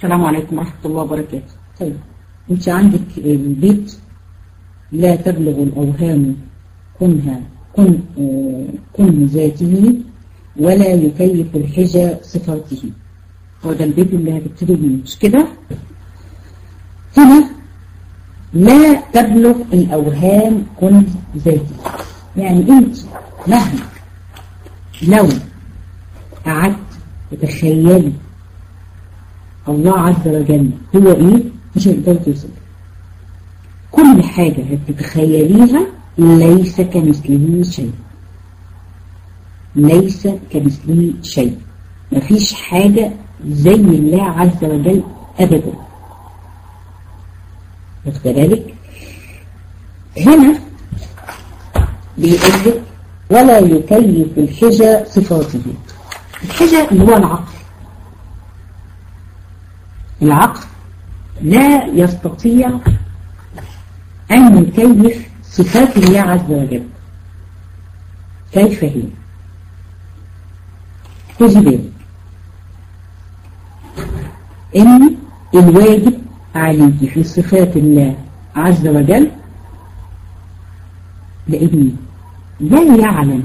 السلام عليكم ورحمة الله وبركاته طيب انت عندك البيت لا تبلغ الأوهام كنها كن, آه كن ذاته ولا يكيف الحجة صفاته هو ده البيت اللي هتبتدي منه مش كده هنا لا تبلغ الأوهام كن ذاته يعني انت مهما لو قعدت تتخيلي الله عز وجل هو ايه مش هتقدر توصل كل حاجة هتتخيليها ليس كمثله شيء ليس كمثله شيء مفيش حاجة زي الله عز وجل أبدا واخد بالك هنا بيقول لك ولا يكيف الحجة صفاته الحجة اللي هو العقل العقل لا يستطيع أن يكيف صفات الله عز وجل كيف هي خذي بالك إن الواجب عليك في صفات الله عز وجل لأن لا يعلم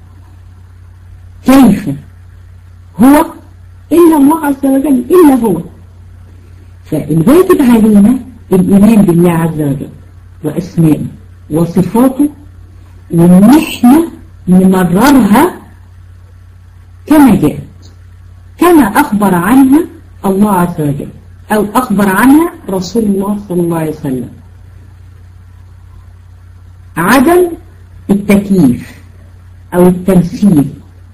كيف هو إلا الله عز وجل إلا هو فالواجب علينا الإيمان بالله عز وجل وأسمائه وصفاته وإن احنا نمررها كما جاءت كما أخبر عنها الله عز وجل أو أخبر عنها رسول الله صلى الله عليه وسلم عدم التكييف أو التمثيل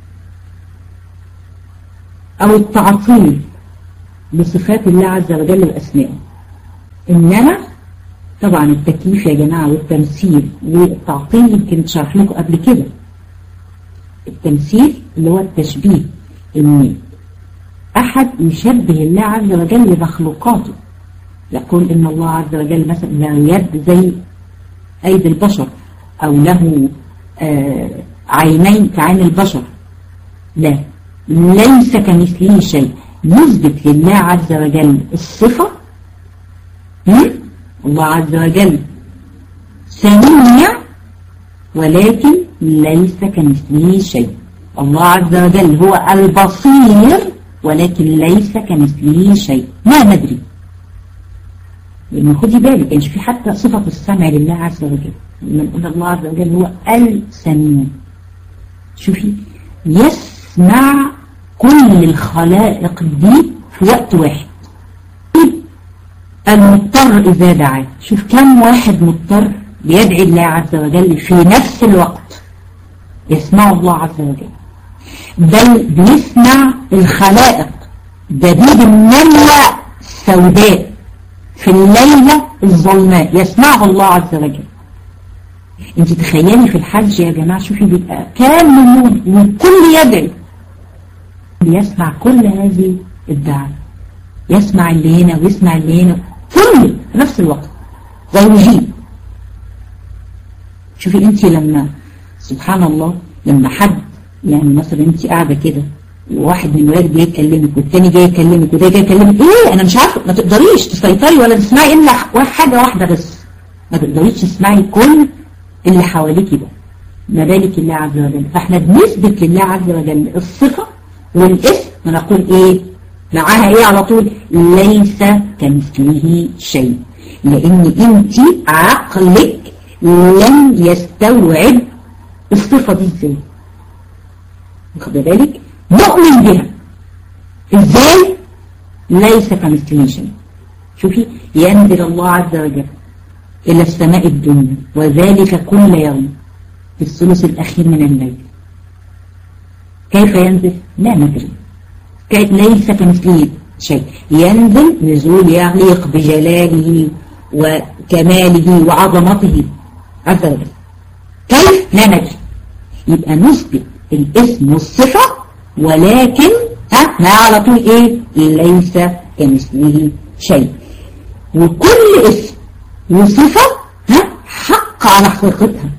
أو التعطيل بصفات الله عز وجل وأسمائه إنما طبعا التكييف يا جماعة والتمثيل والتعطيل يمكن شرح لكم قبل كده التمثيل اللي هو التشبيه إن أحد يشبه الله عز وجل بمخلوقاته يقول إن الله عز وجل مثلا له يد زي أيدي البشر أو له آه عينين كعين البشر لا ليس كمثله شيء نثبت لله عز وجل الصفة الله عز وجل سميع ولكن ليس كمثله شيء الله عز وجل هو البصير ولكن ليس كمثله شيء ما ندري لأن خدي بالك يعني في حتى صفة السمع لله عز وجل من الله عز وجل هو السميع شوفي يسمع كل الخلائق دي في وقت واحد المضطر إذا دعاه شوف كم واحد مضطر بيدعي الله عز وجل في نفس الوقت يسمع الله عز وجل بل بيسمع الخلائق دبيب النملة السوداء في الليلة الظلماء يسمعه الله عز وجل انت تخيلي في الحج يا جماعة شوفي بيبقى كام مليون والكل يدعي بيسمع كل هذه الدعوة يسمع اللي هنا ويسمع اللي هنا كله في نفس الوقت ويجيب شوفي انت لما سبحان الله لما حد يعني مثلا انت قاعدة كده وواحد من الولاد جاي يكلمك والتاني جاي يكلمك وده جاي يكلمك ايه انا مش عارفه ما تقدريش تسيطري ولا تسمعي الا حاجه واحده بس ما تقدريش تسمعي كل اللي حواليكي ده ما بالك الله عز وجل فاحنا بنثبت لله عز وجل الصفه والاسم ونقول ايه معاها ايه على طول ليس كمثله شيء لان انت عقلك لم يستوعب الصفه دي ازاي واخد بالك مؤمن بها ازاي ليس كمثله شيء شوفي ينزل الله عز وجل الى السماء الدنيا وذلك كل يوم في الثلث الاخير من الليل كيف ينزل لا ندري ليس كمثله شيء ينزل نزول يليق بجلاله وكماله وعظمته عز وجل كيف لا ندري يبقى نثبت الاسم والصفة ولكن ها ما على طول ايه ليس كمثله شيء وكل اسم وصفة ها حق على حقيقتها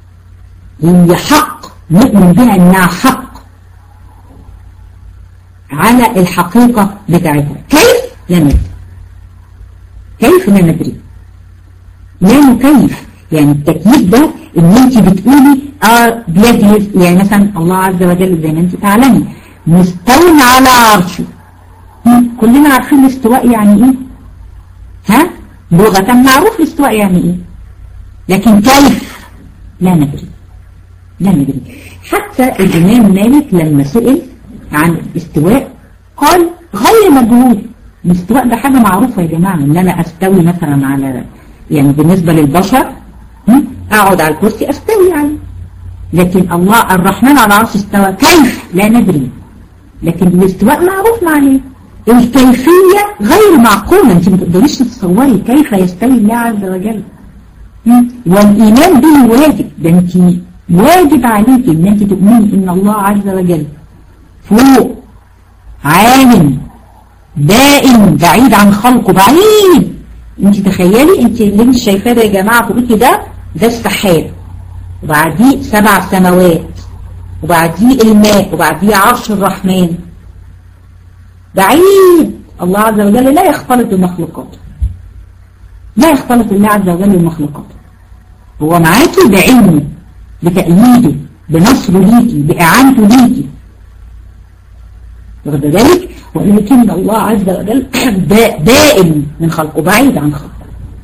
هي حق نؤمن بها انها حق على الحقيقة بتاعتها كيف؟ لا ندري كيف لا ندري لا نكيف يعني التكييف ده ان انت بتقولي اه بيد يعني مثلا الله عز وجل زي ما انت تعلمي مستوى على عرشه كلنا عارفين الاستواء يعني ايه ها لغة معروف الاستواء يعني ايه لكن كيف لا ندري لا ندري حتى الإمام مالك لما سئل عن الاستواء قال غير مجهول الاستواء ده حاجة معروفة يا جماعة ان انا استوي مثلا على يعني بالنسبة للبشر اقعد على الكرسي استوي عليه لكن الله الرحمن على عرش استوى كيف لا ندري لكن الاستواء معروف معناه الكيفية غير معقولة انت ما تقدريش تتصوري كيف يستوي الله عز وجل والإيمان به واجب ده انت واجب عليك ان انت تؤمني ان الله عز وجل فوق عالم دائم بعيد عن خلقه بعيد انت تخيلي انت اللي انت شايفاه ده يا جماعه فوقيكي ده ده السحاب وبعديه سبع سماوات وبعديه الماء وبعديه عرش الرحمن بعيد الله عز وجل لا يختلط بمخلوقاته لا يختلط الله عز وجل بمخلوقاته هو معاكي بعلمه بتأييده بنصره ليكي بإعانته ليكي واخد بالك ولكن الله عز وجل دائم من خلقه بعيد عن خلقه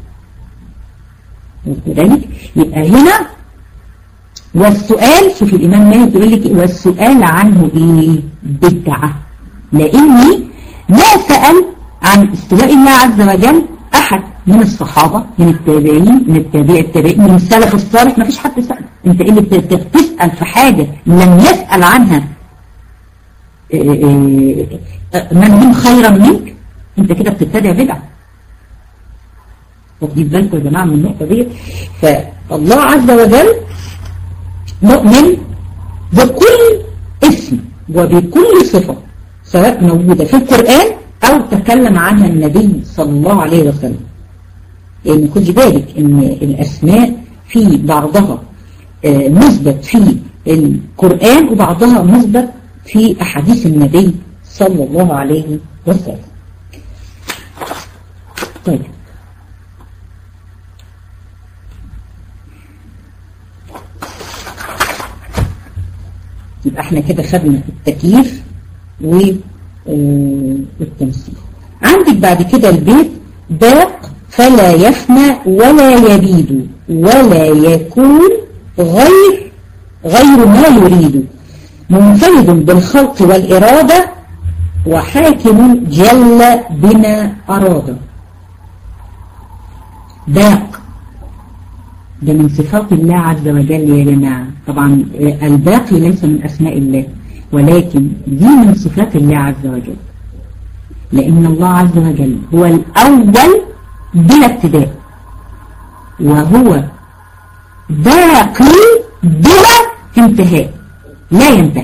وذلك يبقى هنا والسؤال شوف الإمام مالك يقول لك والسؤال عنه إيه بدعة لأني ما سأل عن استواء الله عز وجل أحد من الصحابة من التابعين من التابع التابعين من السلف الصالح ما فيش حد سأل انت اللي بتسأل في حاجة لم يسأل عنها من هم خيرا منك انت كده بتبتدع بدعة واخدين بالكم يا جماعة من النقطة دي فالله عز وجل مؤمن بكل اسم وبكل صفة سواء موجودة في القرآن أو تكلم عنها النبي صلى الله عليه وسلم لأن يعني خدي بالك إن الأسماء في بعضها مثبت في القرآن وبعضها مثبت في أحاديث النبي صلى الله عليه وسلم طيب يبقى احنا كده خدنا التكييف والتمثيل عندك بعد كده البيت باق فلا يفنى ولا يبيد ولا يكون غير غير ما يريد منفرد بالخلق والإرادة وحاكم جل بما أراد باق ده من صفات الله عز وجل يا جماعة طبعا الباقي ليس من أسماء الله ولكن دي من صفات الله عز وجل لأن الله عز وجل هو الأول بلا ابتداء وهو باقي بلا انتهاء لا ينتهي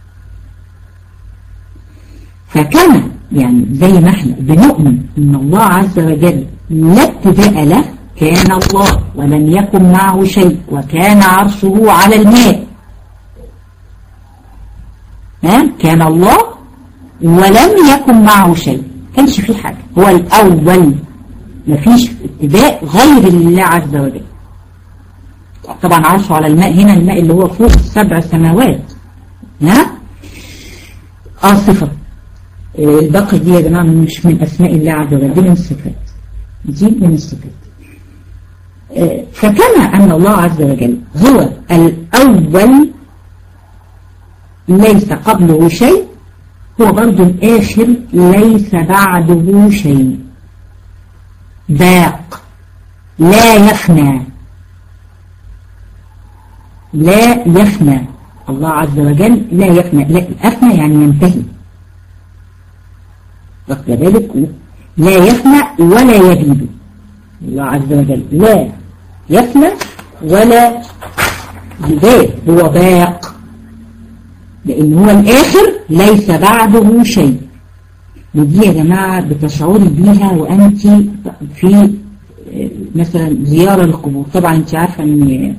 فكما يعني زي ما احنا بنؤمن ان الله عز وجل لا ابتداء له كان الله ولم يكن معه شيء وكان عرشه على الماء ها كان الله ولم يكن معه شيء كانش فيه حاجة هو الأول مفيش ابتداء غير لله عز وجل طبعا عرشه على الماء هنا الماء اللي هو فوق السبع سماوات ها اه صفة الباقي دي يا جماعة مش من أسماء الله عز وجل دي من الصفات دي من الصفات فكما أن الله عز وجل هو الأول ليس قبله شيء هو برضو الآخر ليس بعده شيء باق لا يفنى لا يفنى الله عز وجل لا يفنى لا أفنى يعني ينتهي واخد بالك لا يفنى ولا يبيد الله عز وجل لا يفنى ولا يباد هو باق لأن هو الآخر ليس بعده شيء ودي يا جماعة بتشعري بيها وأنت في مثلا زيارة للقبور طبعا أنت عارفة أن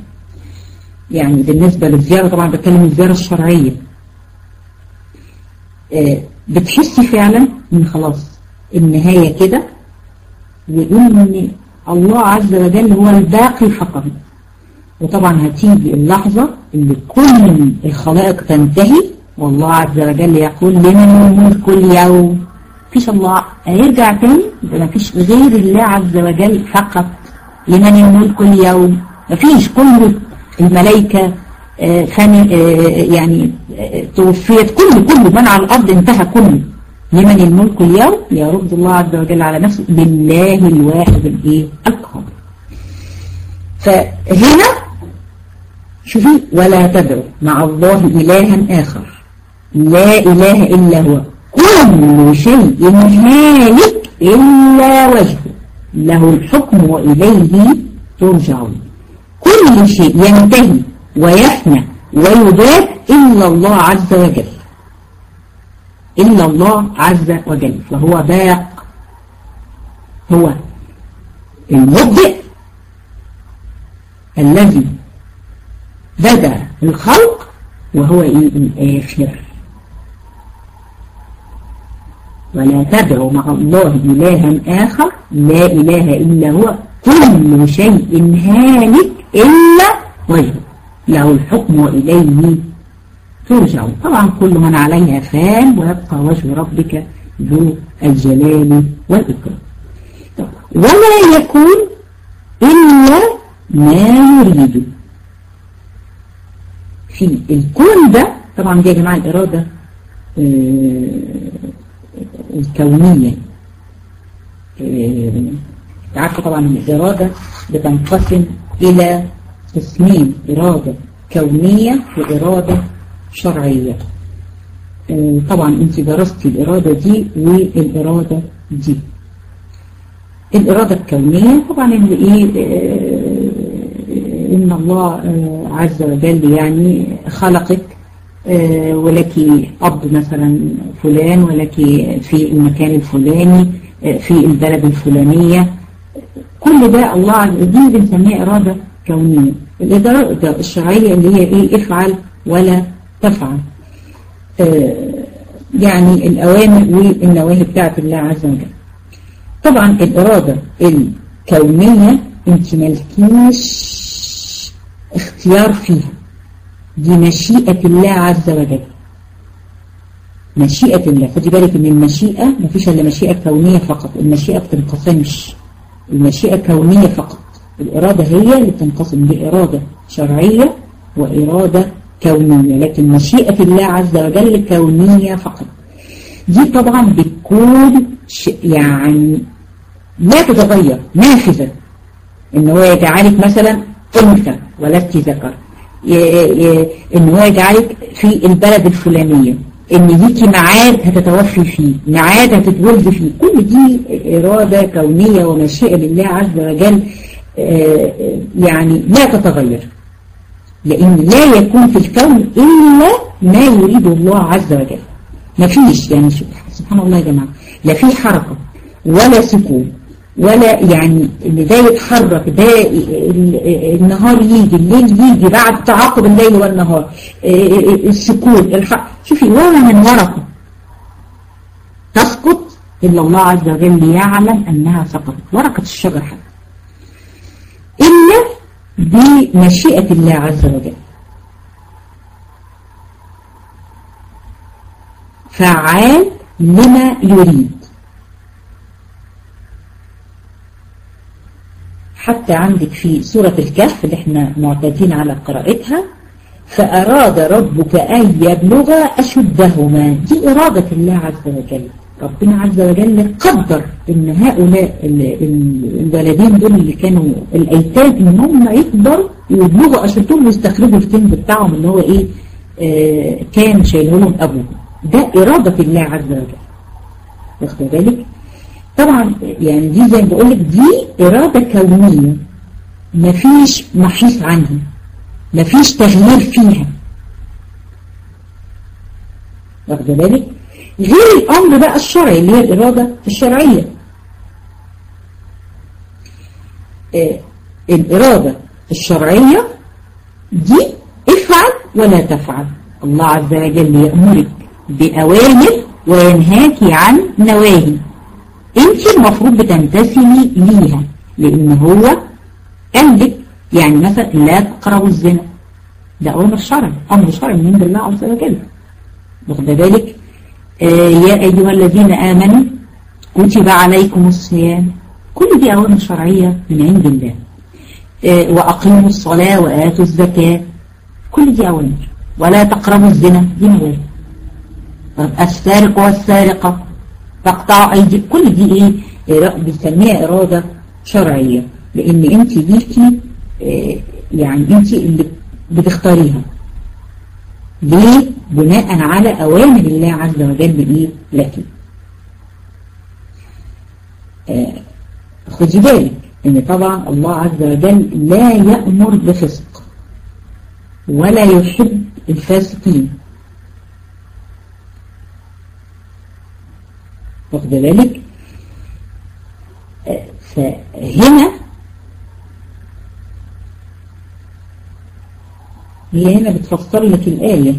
يعني بالنسبة للزيارة طبعا بتكلم الزيارة الشرعية بتحسي فعلا ان خلاص النهاية كده وان الله عز وجل هو الباقي فقط وطبعا هتيجي اللحظة اللي كل الخلائق تنتهي والله عز وجل يقول لمن الملك اليوم فيش الله هيرجع تاني ما فيش غير الله عز وجل فقط لمن الملك اليوم ما فيش كل الملائكة آه فن آه يعني آه توفيت كل كل من على الأرض انتهى كله لمن الملك اليوم يرد الله عز وجل على نفسه لله الواحد الايه القهار فهنا شوفي ولا تدعو مع الله إلها آخر لا إله إلا هو كل شيء هالك إلا وجهه له الحكم وإليه ترجعون كل شيء ينتهي ويفنى ويبات إلا الله عز وجل إلا الله عز وجل فهو باق هو المبدئ الذي بدأ الخلق وهو إيه الآخر ولا تدعو مع الله إلها آخر لا إله إلا هو كل شيء هالك إلا وجهه له الحكم وإليه ترجعون طبعا كل من عليها فان ويبقى وجه ربك ذو الجلال والإكرام ولا يكون إلا ما يريد في الكون ده طبعا دي يا جماعة الإرادة الكونية تعرفوا طبعا الإرادة بتنقسم إلى قسمين إرادة كونية وإرادة شرعية طبعا انت درستي الإرادة دي والإرادة دي الإرادة الكونية طبعا اللي إيه إن الله عز وجل يعني خلقك ولك أب مثلا فلان ولك في المكان الفلاني في البلد الفلانية كل ده الله عز وجل بنسميها إرادة كونية الإرادة الشرعية اللي هي إيه افعل ولا تفعل يعني الأوامر والنواهي بتاعت الله عز وجل طبعا الإرادة الكونية انت مالكيش اختيار فيها دي مشيئة الله عز وجل مشيئة الله خدي بالك ان المشيئة ما فيش الا مشيئة كونية فقط المشيئة بتنقسمش المشيئة كونية فقط الإرادة هي اللي بتنقسم لإرادة شرعية وإرادة كونية لكن مشيئة الله عز وجل كونية فقط دي طبعا بتكون يعني لا تتغير نافذة ان هو يجعلك مثلا انثى ولست ذكر ان هو يجعلك في البلد الفلانية ان ليكي ميعاد هتتوفي فيه ميعاد هتتولد فيه كل دي إرادة كونية ومشيئة لله عز وجل يعني لا تتغير لأن لا يكون في الكون إلا ما يريد الله عز وجل ما فيش يعني سبحان الله يا جماعة لا في حركة ولا سكون ولا يعني اللي ده يتحرك ده النهار يجي الليل يجي بعد تعاقب الليل والنهار السكون الحق شوفي ولا من ورقة تسقط إلا الله عز وجل يعلم أنها سقطت ورقة الشجر حتى إلا بمشيئة الله عز وجل فعال لما يريد حتى عندك في سورة الكهف اللي احنا معتادين على قراءتها فأراد ربك أن يبلغ أشدهما دي إرادة الله عز وجل ربنا عز وجل قدر ان هؤلاء الولدين دول اللي كانوا الايتام ان هم يكبروا ويبلغوا اشدهم ويستخرجوا الكنز بتاعهم اللي هو ايه آه كان شايله لهم ابوهم ده اراده الله عز وجل واخد بالك طبعا يعني دي زي ما بقول لك دي اراده كونيه مفيش محيص عنها مفيش تغيير فيها واخد بالك غير الأمر بقى الشرعي اللي هي الإرادة الشرعية آه الإرادة الشرعية دي افعل ولا تفعل الله عز وجل يأمرك بأوامر وينهاك عن نواهي انت المفروض بتنتسبي ليها لان هو قال لك يعني مثلا لا تقربوا الزنا ده امر شرعي امر شرعي من عند الله عز وجل واخد بالك آه يا ايها الذين امنوا كتب عليكم الصيام كل دي اوامر شرعيه من عند الله آه واقيموا الصلاه واتوا الزكاه كل دي اوامر ولا تقربوا الزنا دي نواهي طب السارق والسارقه تقطعوا ايدي كل دي ايه بنسميها اراده شرعيه لان انت ليكي آه يعني انت اللي بتختاريها ليه بناء على اوامر الله عز وجل ايه لك آه خدي بالك ان طبعا الله عز وجل لا يأمر بفسق ولا يحب الفاسقين واخد بالك آه فهنا هي هنا بتفسر لك الآية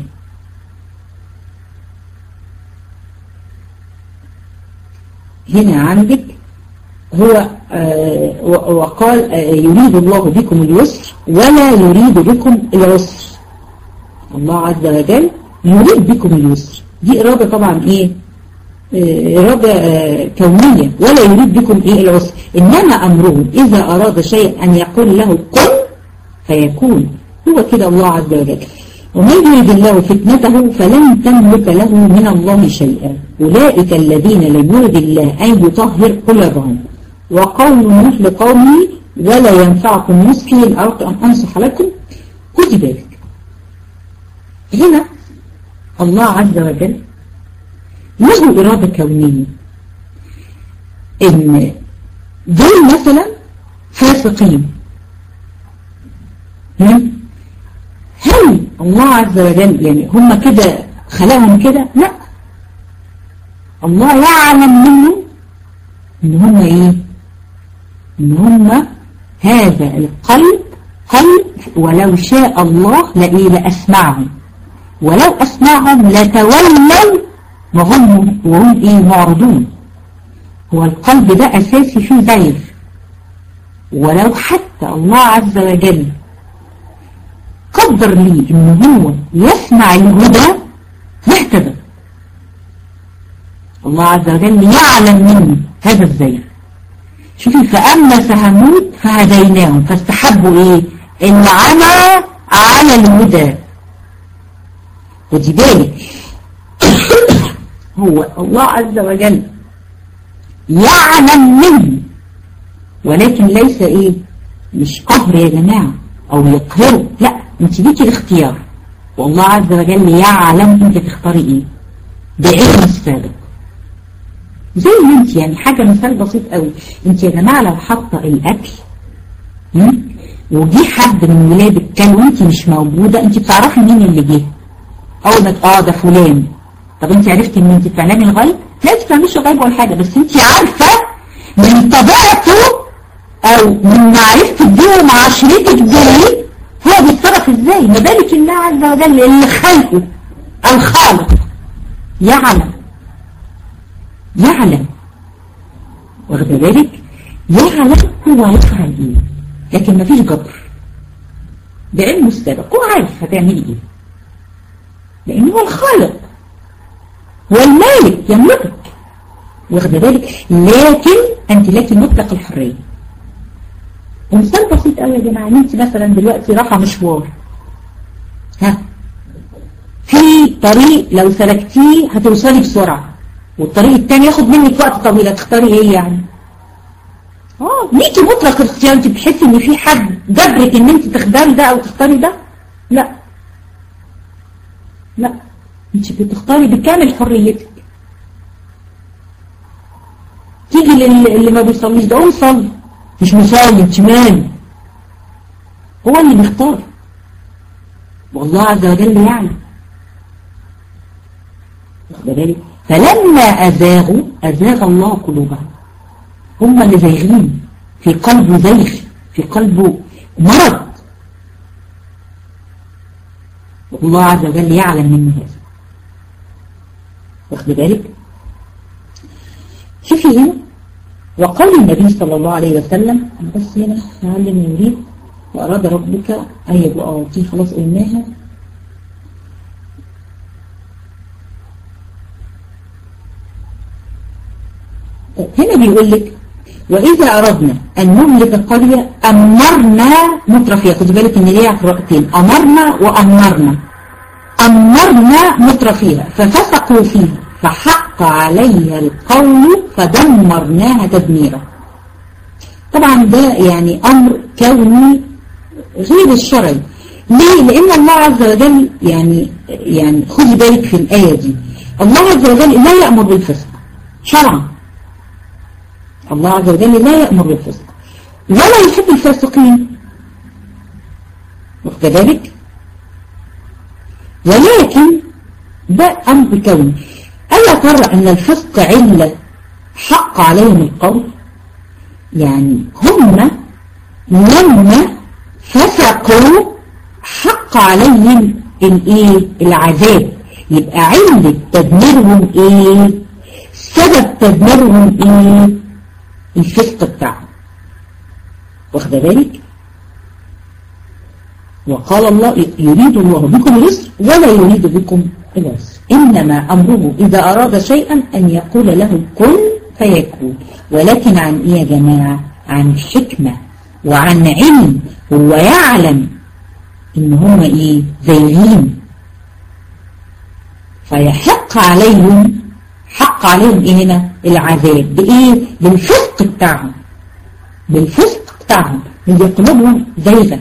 هنا عندك هو آه وقال آه يريد الله بكم اليسر ولا يريد بكم العسر الله عز وجل يريد بكم اليسر دي إرادة طبعا إيه آه إرادة كونية ولا يريد بكم إيه العسر إنما أمره إذا أراد شيء أن يقول له كن فيكون هو كده الله عز وجل ومن يريد الله فتنته فلن تملك له من الله شيئا أولئك الذين لم يرد الله أن يطهر قلوبهم وقول نوح لقومه ولا ينفعكم نصحي إن أردت أن أنصح لكم خدي بالك هنا الله عز وجل له إرادة كونية إن دول مثلا فاسقين هل الله عز وجل يعني هم كده خلقهم كده لا الله يعلم منهم ان هم ايه ان هم هذا القلب قلب ولو شاء الله لإيه لأسمعهم ولو أسمعهم لتولوا وهم, وهم إيه معرضون هو القلب ده أساسي فيه زير ولو حتى الله عز وجل قدر لي ان هو يسمع الهدى يهتدى الله عز وجل يعلم مني هذا الزير شوفي فأما فهموت فهديناهم فاستحبوا ايه العمى على الهدى ودي بالك هو الله عز وجل يعلم منه ولكن ليس ايه مش قهر يا جماعة او يقهره لا انت ليكي الاختيار والله عز وجل يعلم انت تختاري ايه بعلم السابق زي ما انت يعني حاجة مثال بسيط قوي انت يا جماعة لو حاطه الاكل وجي حد من ولادك كان وانت مش موجودة انت بتعرفي مين اللي جه اول ما اه ده فلان طب انت عرفتي ان انت بتعلمي الغيب لا انت بتعمليش غيب ولا حاجة بس انت عارفة من طبيعته او من معرفتك دي ومعاشرتك دي هو بيتصرف ازاي ما بالك الله عز وجل اللي خلقه الخالق يعلم يعلم واخد بالك يعلم هو هيفعل ايه لكن مفيش جبر بعلمه السابق هو عارف هتعملي ايه لان هو الخالق هو المالك يملكك واخد بالك لكن انت لك مطلق الحريه ومثال بسيط قوي يا جماعه انت مثلا دلوقتي رايحه مشوار ها في طريق لو سلكتيه هتوصلي بسرعه والطريق الثاني ياخد منك وقت طويل هتختاري ايه يعني اه ليكي مطلق الاختيار انت بتحسي ان في حد جبرك ان انت تختاري ده او تختاري ده لا لا انت بتختاري بكامل حريتك تيجي للي اللي ما بيصليش ده قوم صلي مش مصلي انت مالي هو اللي بيختار والله عز وجل يعلم واخد بالك فلما أزاغوا أزاغ الله قلوبهم هم اللي زايغين في قلبه زيغ في قلبه مرض والله عز وجل يعلم من هذا واخد بالك شوفي هنا وقال النبي صلى الله عليه وسلم أنا بس هنا نعلم يريد وأراد ربك أن يبقى دي خلاص قلناها هنا بيقول لك وإذا أردنا أن نملك قرية أمرنا مترفيها خدي بالك إن ليها قراءتين أمرنا وأمرنا أمرنا مترفيها ففسقوا فيها فحق عليها القول فدمرناها تدميرا طبعا ده يعني أمر كوني غير الشرعي ليه؟ لأن الله عز وجل يعني يعني خدي بالك في الآية دي الله عز وجل لا يأمر بالفسق شرعا الله عز وجل لا يأمر بالفسق ولا يحب الفاسقين واخد بالك ولكن ده أمر كوني ألا ترى أن الفسق علة حق عليهم القول يعني هم لما فسقوا حق عليهم الايه العذاب يبقى علة تدميرهم ايه سبب تدميرهم ايه الفسق بتاعهم واخد بالك وقال الله يريد الله بكم اليسر ولا يريد بكم العسر إنما أمره إذا أراد شيئا أن يقول له كن فيكون ولكن عن إيه يا جماعة عن حكمة وعن علم هو يعلم إن هم إيه زيين فيحق عليهم حق عليهم إيه هنا العذاب بإيه بالفسق بتاعهم بالفسق بتاعهم هي قلوبهم زيغة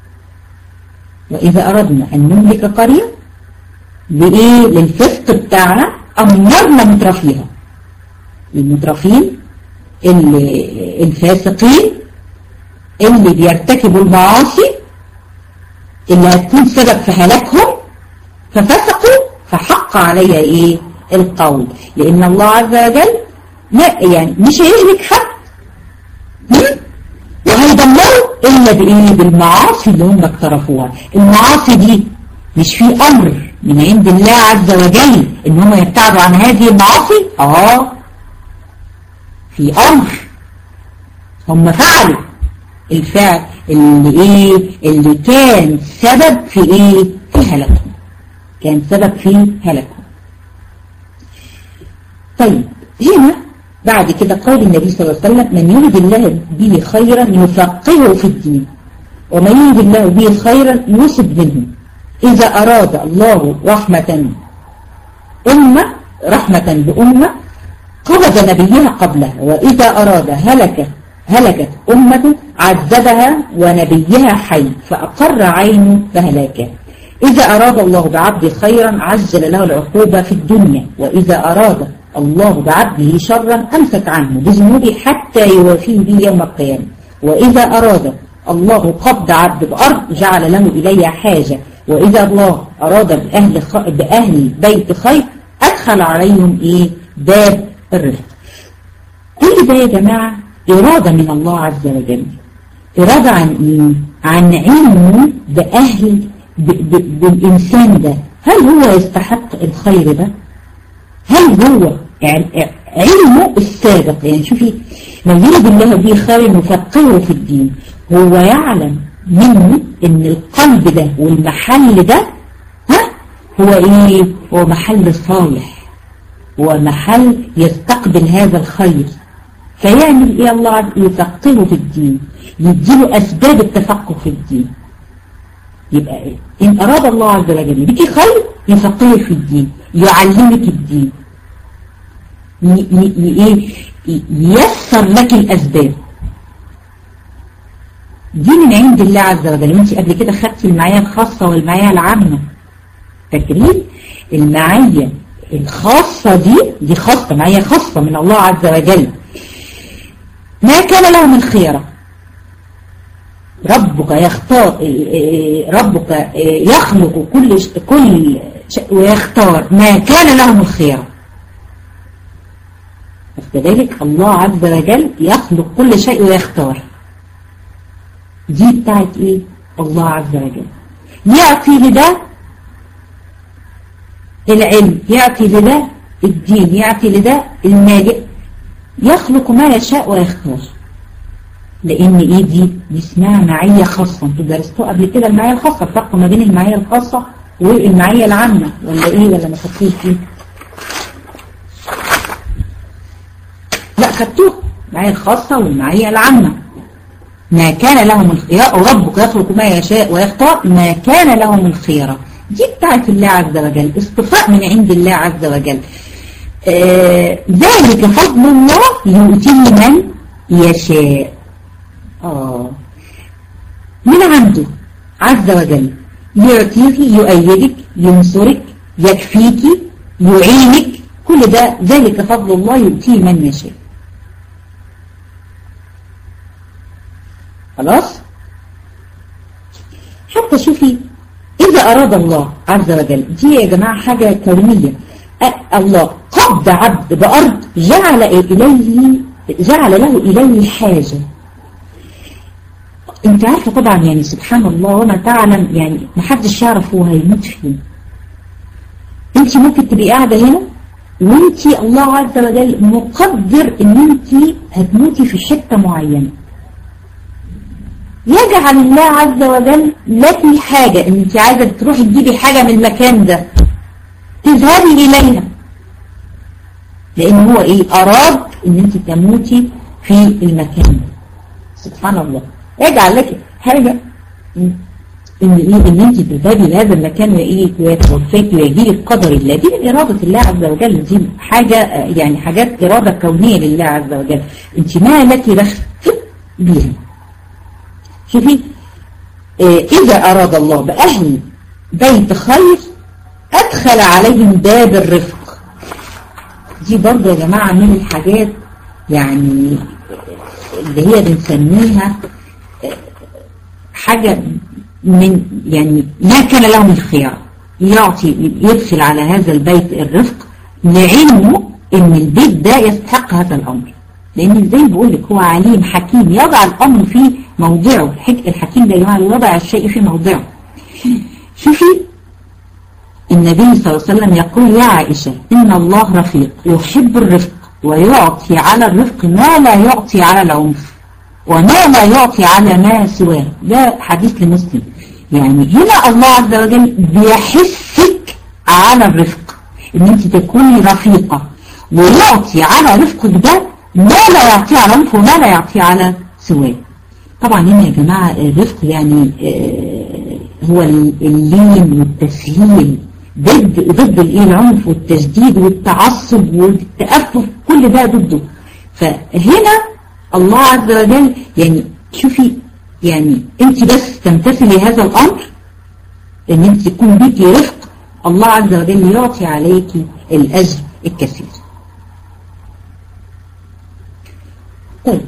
وإذا أردنا أن نملك قرية بإيه للفسق بتاعنا أمرنا مترفيها المترفين اللي الفاسقين اللي بيرتكبوا المعاصي اللي هتكون سبب في هلاكهم ففسقوا فحق علي ايه القول لان الله عز وجل لا يعني مش هيهلك حد وهيدمروا الا بايه بالمعاصي اللي هم اقترفوها المعاصي دي مش في امر من عند الله عز وجل ان هم يبتعدوا عن هذه المعاصي اه في امر هم فعلوا الفعل اللي ايه اللي كان سبب في ايه في هلاكهم كان سبب في هلاكهم طيب هنا بعد كده قال النبي صلى الله عليه وسلم من يريد الله به خيرا يفقهه في الدين ومن يريد الله به خيرا يصب منه إذا أراد الله رحمة أمة رحمة بأمة قبض نبيها قبلها وإذا أراد هلك هلكت أمة عذبها ونبيها حي فأقر عينه فهلاكه إذا أراد الله بعبد خيرا عجل له العقوبة في الدنيا وإذا أراد الله بعبده شرا أمسك عنه بذنوبه حتى يوافيه به يوم القيامة وإذا أراد الله قبض عبد بأرض جعل له إليها حاجة وإذا الله أراد بأهل, خ... بأهل بيت خير أدخل عليهم إيه باب الرزق كل ده يا جماعة إرادة من الله عز وجل إرادة عن إيه؟ عن علمه بأهل ب... ب... بالإنسان ده هل هو يستحق الخير ده هل هو يعني علمه السابق يعني شوفي من يريد الله به خير يفقهه في الدين هو يعلم منه ان القلب ده والمحل ده ها هو ايه هو محل صالح هو محل يستقبل هذا الخير فيعمل ايه الله عز يفقهه في الدين يديله اسباب التفقه في الدين يبقى إيه؟ ان اراد الله عز وجل بك خير يفقهه في الدين يعلمك الدين ييسر لك الاسباب دي من عند الله عز وجل وانت قبل كده خدتي المعايا الخاصة والمعايا العامة فاكرين المعايا الخاصة دي دي خاصة معايا خاصة من الله عز وجل ما كان له من خيرة ربك يختار ربك يخلق كل كل ويختار ما كان له من خيرة كذلك الله عز وجل يخلق كل شيء ويختار دي بتاعت ايه الله عز وجل يعطي لده العلم يعطي لده الدين يعطي لده المالئ يخلق ما يشاء ويختار لان ايه دي دي اسمها معية خاصة انتوا درستوها قبل كده المعية الخاصة الفرق ما بين المعية الخاصة والمعية العامة ولا ايه ولا ما خدتوش دي لا خدتوها المعية الخاصة والمعية العامة ما كان لهم الخيار وربك يخلق ما يشاء ويختار ما كان لهم الخيار دي بتاعت الله عز وجل اصطفاء من عند الله عز وجل آه ذلك فضل الله يؤتيه من يشاء آه من عنده عز وجل يعطيك يؤيدك ينصرك يكفيك يعينك كل ده ذلك فضل الله يؤتيه من يشاء خلاص حتى شوفي إذا أراد الله عز وجل دي يا جماعة حاجة كونية الله قبض عبد بأرض جعل إليه جعل له إليه حاجة انت عارفة طبعا يعني سبحان الله وما تعلم يعني محدش يعرف هو هيموت فين انت ممكن تبقي قاعدة هنا وانت الله عز وجل مقدر ان انت هتموتي في حتة معينة يجعل الله عز وجل لك حاجة ان انت عايزة تروحي تجيبي حاجة من المكان ده تذهبي اليها لان هو ايه اراد ان انت تموتي في المكان ده سبحان الله يجعل لك حاجة ان ايه ان انت تذهبي لهذا المكان وايه ويتوفاك ويجي لك قدر الله دي من اراده الله عز وجل دي حاجه يعني حاجات اراده كونيه لله عز وجل انت ما لك بخت بيها شوفي إيه اذا اراد الله باهل بيت خير ادخل عليهم باب الرفق دي برضه يا جماعه من الحاجات يعني اللي هي بنسميها حاجة من يعني ما كان لهم الخيار يعطي يدخل على هذا البيت الرفق لعلمه ان البيت ده يستحق هذا الامر لان زي بقول لك هو عليم حكيم يضع الامر في موضعه الحكيم ده يعني يضع الشيء في موضعه شوفي النبي صلى الله عليه وسلم يقول يا عائشة ان الله رفيق يحب الرفق ويعطي على الرفق ما لا يعطي على العنف وما لا يعطي على ما سواه ده حديث لمسلم يعني هنا الله عز وجل بيحثك على الرفق ان انت تكوني رفيقة ويعطي على رفقك ده ما لا يعطي على عنف وما لا يعطي على سواه طبعا هنا يا جماعة الرفق يعني هو اللين والتسهيل ضد ضد الايه العنف والتشديد والتعصب والتأفف كل ده ضده فهنا الله عز وجل يعني شوفي يعني انت بس تمتثلي هذا الامر ان انت تكون بيكي رفق الله عز وجل يعطي عليك الاجر الكثير طيب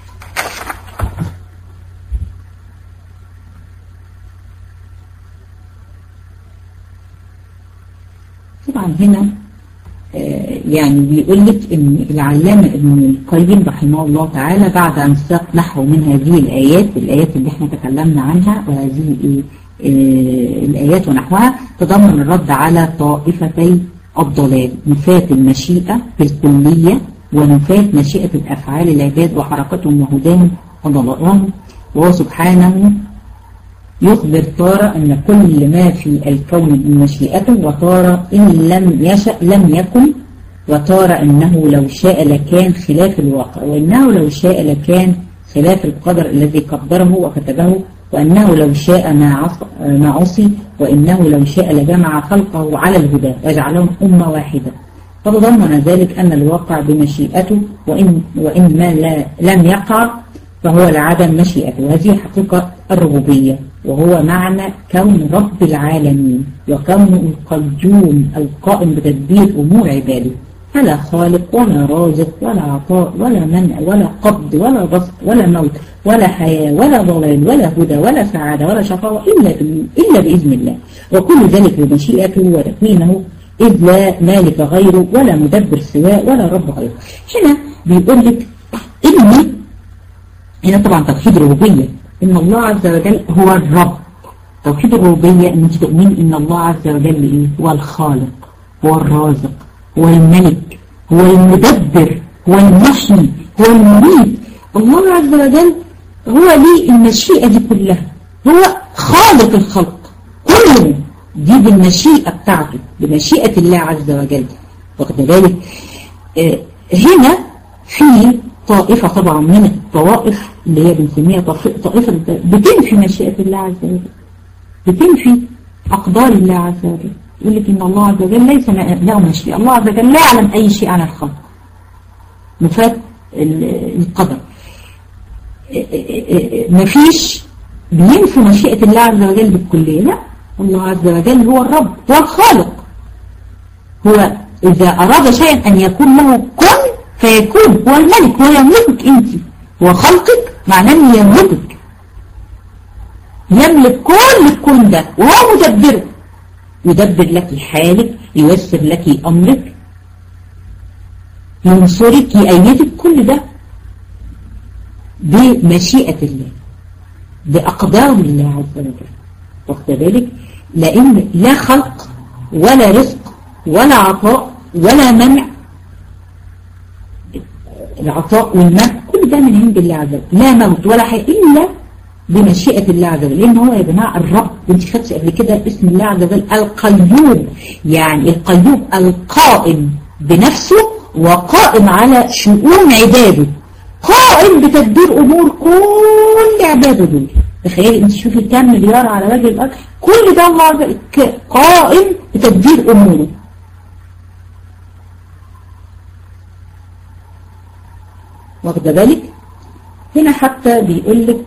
طبعا هنا يعني بيقول لك ان العلامة ابن القيم رحمه الله تعالى بعد ان ساق نحو من هذه الايات الايات اللي احنا تكلمنا عنها وهذه إيه الايات ونحوها تضمن الرد على طائفتي الضلال نفاة المشيئة بالكلية ونفاة مشيئة الافعال العباد وحركتهم وهداهم وضلالهم وهو سبحانه يخبر تارة أن كل ما في الكون من مشيئته وتارة إن لم يشأ لم يكن وتارة أنه لو شاء لكان خلاف الواقع وإنه لو شاء لكان خلاف القدر الذي قدره وكتبه وأنه لو شاء ما عصي وإنه لو شاء لجمع خلقه على الهدى وجعلهم أمة واحدة فتضمن ذلك أن الواقع بمشيئته وإن, وإن ما لا لم يقع فهو لعدم مشيئته وهذه حقيقة الربوبية وهو معنى كون رب العالمين وكونه القيوم القائم بتدبير أمور عباده فلا خالق ولا رازق ولا عطاء ولا منع ولا قبض ولا بسط ولا موت ولا حياة ولا ضلال ولا هدى ولا سعادة ولا شقاوة إلا, إلا بإذن الله وكل ذلك بمشيئته وتكوينه إذ لا مالك غيره ولا مدبر سواه ولا رب غيره هنا بيقول لك إني هنا طبعا توحيد الربوبية إن الله عز وجل هو الرب توحيد الربوبية إن تؤمن إن الله عز وجل إيه هو الخالق هو الرازق هو الملك هو المدبر هو المحيي هو المميت الله عز وجل هو ليه المشيئة دي كلها هو خالق الخلق كله دي بالمشيئة بتاعته بمشيئة الله عز وجل واخد بالك آه هنا في طائفة طبعا من الطوائف اللي هي بنسميها طائفة بتنفي مشيئة الله عز وجل بتنفي أقدار الله عز وجل يقول لك إن الله عز وجل ليس له مشيئة الله عز وجل لا يعلم أي شيء عن الخلق مفاد القدر مفيش بينفي مشيئة الله عز وجل بالكلية لا الله عز وجل هو الرب هو الخالق هو إذا أراد شيئا أن يكون له كن فيكون هو الملك هو يملكك أنت هو خلقك معناه أنه يملكك يملك كل الكون ده وهو مدبره يدبر لك حالك ييسر لك أمرك ينصرك يأيدك كل ده بمشيئة الله بأقدار الله عز وجل واخد بالك لأن لا خلق ولا رزق ولا عطاء ولا منع العطاء والمنع كل ده من عند الله عز وجل لا موت ولا حي إلا بمشيئة الله عز وجل لأن هو يا جماعة الرب وانت خدتش قبل كده اسم الله عز وجل القيوم يعني القيوم القائم بنفسه وقائم على شؤون عباده قائم بتدبير أمور كل عباده دول تخيلي انت شوفي كام مليار على وجه الأرض كل ده الله عز وجل قائم بتدبير أموره واخده بالك هنا حتى بيقول لك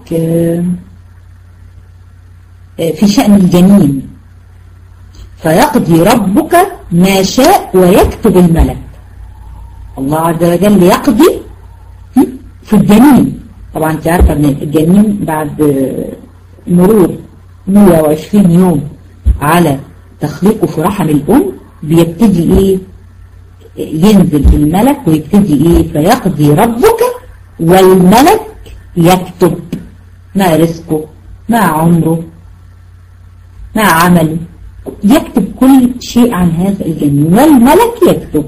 في شأن الجنين فيقضي ربك ما شاء ويكتب الملك الله عز وجل يقضي في الجنين طبعا انت عارفه ان الجنين بعد مرور 120 يوم على تخليقه في رحم الام بيبتدي ايه ينزل الملك ويبتدي ايه فيقضي ربك والملك يكتب ما رزقه ما عمره ما عمله يكتب كل شيء عن هذا الجنين والملك يكتب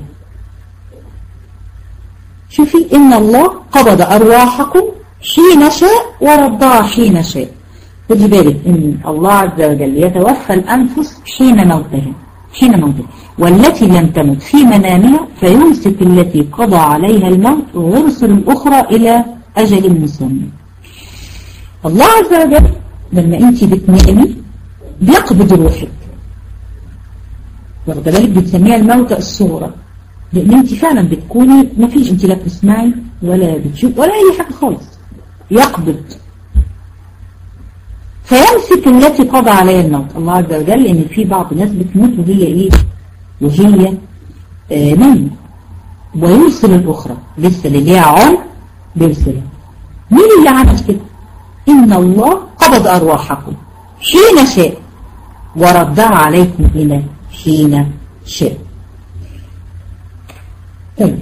شوفي إن الله قبض أرواحكم حين شاء وردها حين شاء خدي بالك إن الله عز وجل يتوفى الأنفس حين موتها حين موتها والتي لم تمت في منامها فيمسك التي قضى عليها الموت ويرسل الأخرى إلى أجل مسمى الله عز وجل لما أنت بتنامي بيقبض روحك واخده بالك بتسميها الموتى الصغرى لان انت فعلا بتكوني ما فيش انت لا بتسمعي ولا بتشوف ولا اي حاجه خالص يقبض فيمسك التي قضى عليها الموت الله عز وجل ان في بعض الناس بتموت وهي ايه وهي آه نايمه ويرسل الاخرى لسه اللي ليها عمر بيرسلها مين اللي عمل كده ان الله قبض ارواحكم حين شاء وردها عليكم الى حين شاء طيب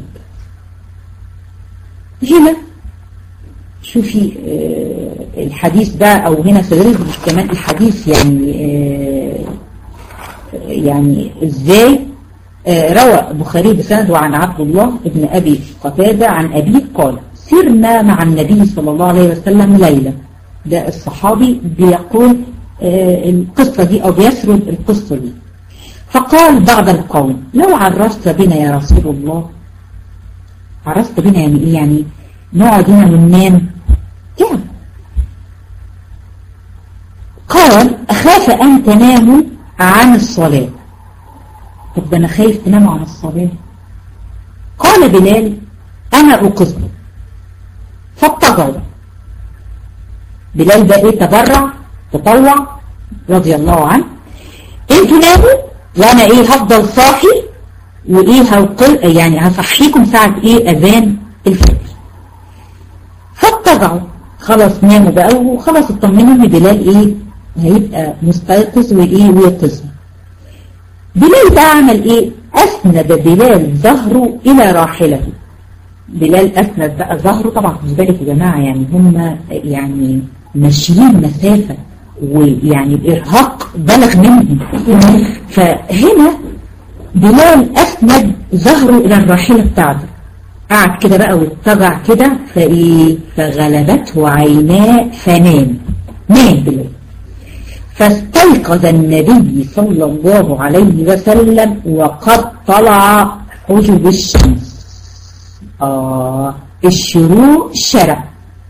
هنا شوفي آه الحديث ده او هنا سيدرس كمان الحديث يعني آه يعني ازاي آه روى البخاري بسنده عن عبد الله ابن ابي قتادة عن ابيه قال سرنا مع النبي صلى الله عليه وسلم ليلة ده الصحابي بيقول القصة دي او بيسرد القصة دي فقال بعض القوم لو عرست بنا يا رسول الله عرست بنا يعني ايه يعني نقعد هنا وننام يعني قال أخاف أن تناموا عن الصلاة طب ده أنا خايف تناموا عن الصلاة قال بلال أنا أقصد فاتقوا بلال بقى ايه تبرع تطوع رضي الله عنه انتوا ناموا وانا ايه هفضل صاحي وايه هوقل يعني هصحيكم ساعة ايه اذان الفجر فاتبعوا خلاص ناموا بقى وخلاص اطمنوا ان بلال ايه هيبقى مستيقظ وايه ويقظ بلال بقى عمل ايه اسند بلال ظهره الى راحلته بلال اسند بقى ظهره طبعا خد بالك يا جماعه يعني هم يعني ماشيين مسافه ويعني الارهاق بلغ منهم فهنا بلال أسند ظهره إلى الراحلة بتاعته قعد كده بقى واتبع كده فإيه فغلبته عيناه فنام نام بلال فاستيقظ النبي صلى الله عليه وسلم وقد طلع حجب الشمس آه الشروق شرق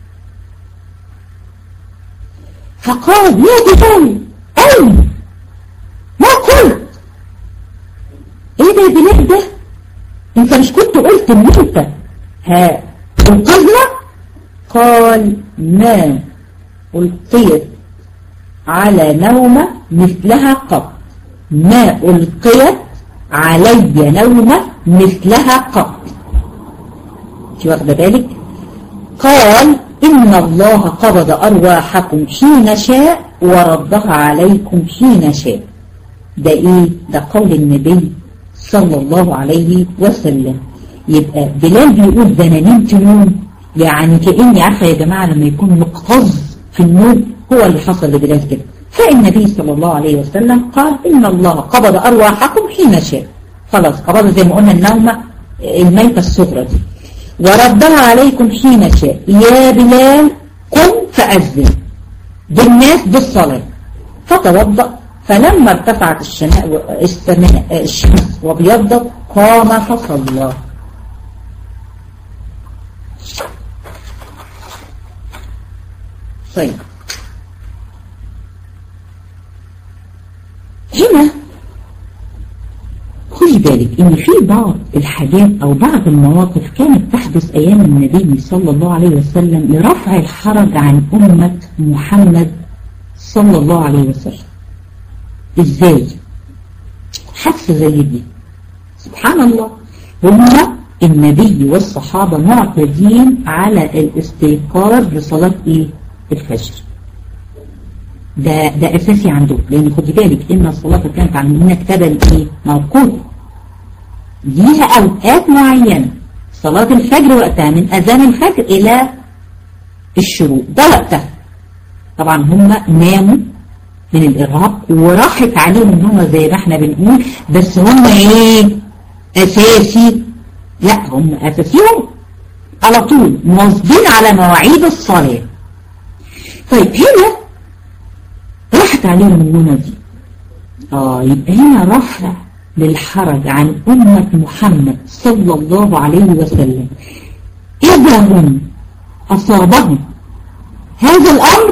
فقال يا بلال أين ما قلت ايه ده يا بلال ده انت مش كنت قلت ان انت ها انقذنا قال ما ألقيت على نومة مثلها قط ما ألقيت علي نومة مثلها قط في واخد بالك قال إن الله قبض أرواحكم حين شاء وردها عليكم حين شاء ده إيه ده قول النبي صلى الله عليه وسلم يبقى بلال بيقول ده أنا نمت نوم يعني كأني عارفة يا جماعة لما يكون مقتز في النوم هو اللي حصل لبلال كده فالنبي صلى الله عليه وسلم قال إن الله قبض أرواحكم حين شاء خلاص قبض زي ما قلنا النومة الميتة الصغرى دي وردها عليكم حين شاء يا بلال قم فأذن بالناس بالصلاة فتوضأ فلما ارتفعت الشماء السماء الشمس وابيضت قام فصلى طيب هنا خدي بالك ان في بعض الحاجات او بعض المواقف كانت تحدث ايام النبي صلى الله عليه وسلم لرفع الحرج عن امة محمد صلى الله عليه وسلم ازاي حادثة زي دي سبحان الله هم النبي والصحابة معتدين على الاستيقاظ لصلاة ايه الفجر ده ده اساسي عندهم لان خدي بالك ان الصلاه كانت على المؤمنين كتابا ايه موقوته ليها اوقات معينه صلاه الفجر وقتها من اذان الفجر الى الشروق ده وقتها طبعا هم ناموا من الارهاق وراحت عليهم ان هم زي ما احنا بنقول بس هم ايه اساسي لا هم اساسيهم على طول مواظبين على مواعيد الصلاه طيب هنا راحت عليهم النومة دي آه يبقى هنا رفع للحرج عن أمة محمد صلى الله عليه وسلم إذا هم أصابهم هذا الأمر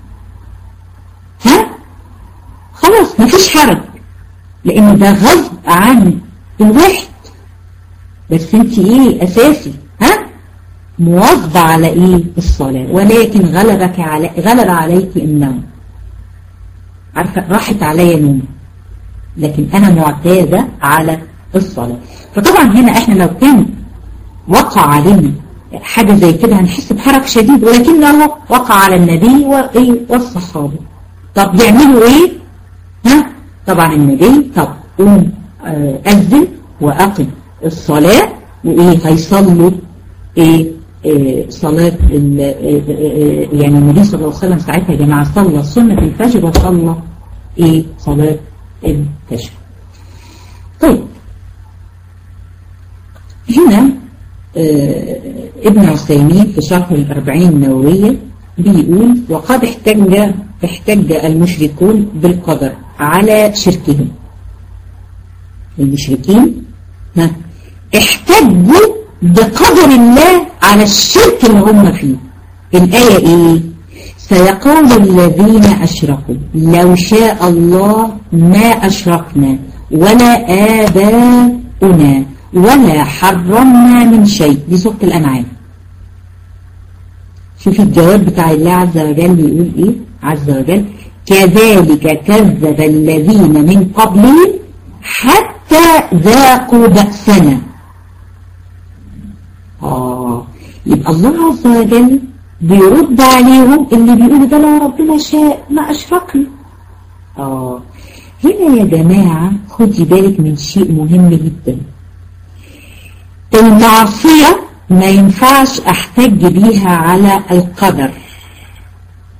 ها خلاص مفيش حرج لأن ده غصب عن الواحد بس انت ايه أساسي ها مواظبة على ايه الصلاة ولكن غلبك على غلب عليك النوم عارفة راحت عليا نوم لكن أنا معتادة على الصلاة فطبعا هنا احنا لو كان وقع علينا حاجة زي كده هنحس بحرج شديد ولكنه وقع على النبي والصحابة طب يعملوا ايه ها طبعا النبي طب قوم أذن وأقم الصلاة وإيه هيصلوا إيه, إيه صلاة يعني النبي صلى الله عليه وسلم ساعتها يا جماعة صلى سنة الفجر وصلى إيه صلاة الفجر طيب هنا آه ابن عثيمين في شرح الأربعين النووية بيقول وقد احتج احتج المشركون بالقدر على شركهم المشركين ها احتجوا بقدر الله على الشرك اللي هم فيه الآية ايه سيقول الذين أشركوا لو شاء الله ما أشركنا ولا آباؤنا ولا حرمنا من شيء دي سورة الأنعام شوفي الجواب بتاع الله عز وجل بيقول ايه عز وجل كذلك كذب الذين من قبلهم حتى ذاقوا بأسنا آه يبقى الله عز وجل بيرد عليهم اللي بيقولوا ده لو ربنا شاء ما أشركنا آه هنا يا جماعة خدي بالك من شيء مهم جدا المعصية ما ينفعش احتج بيها على القدر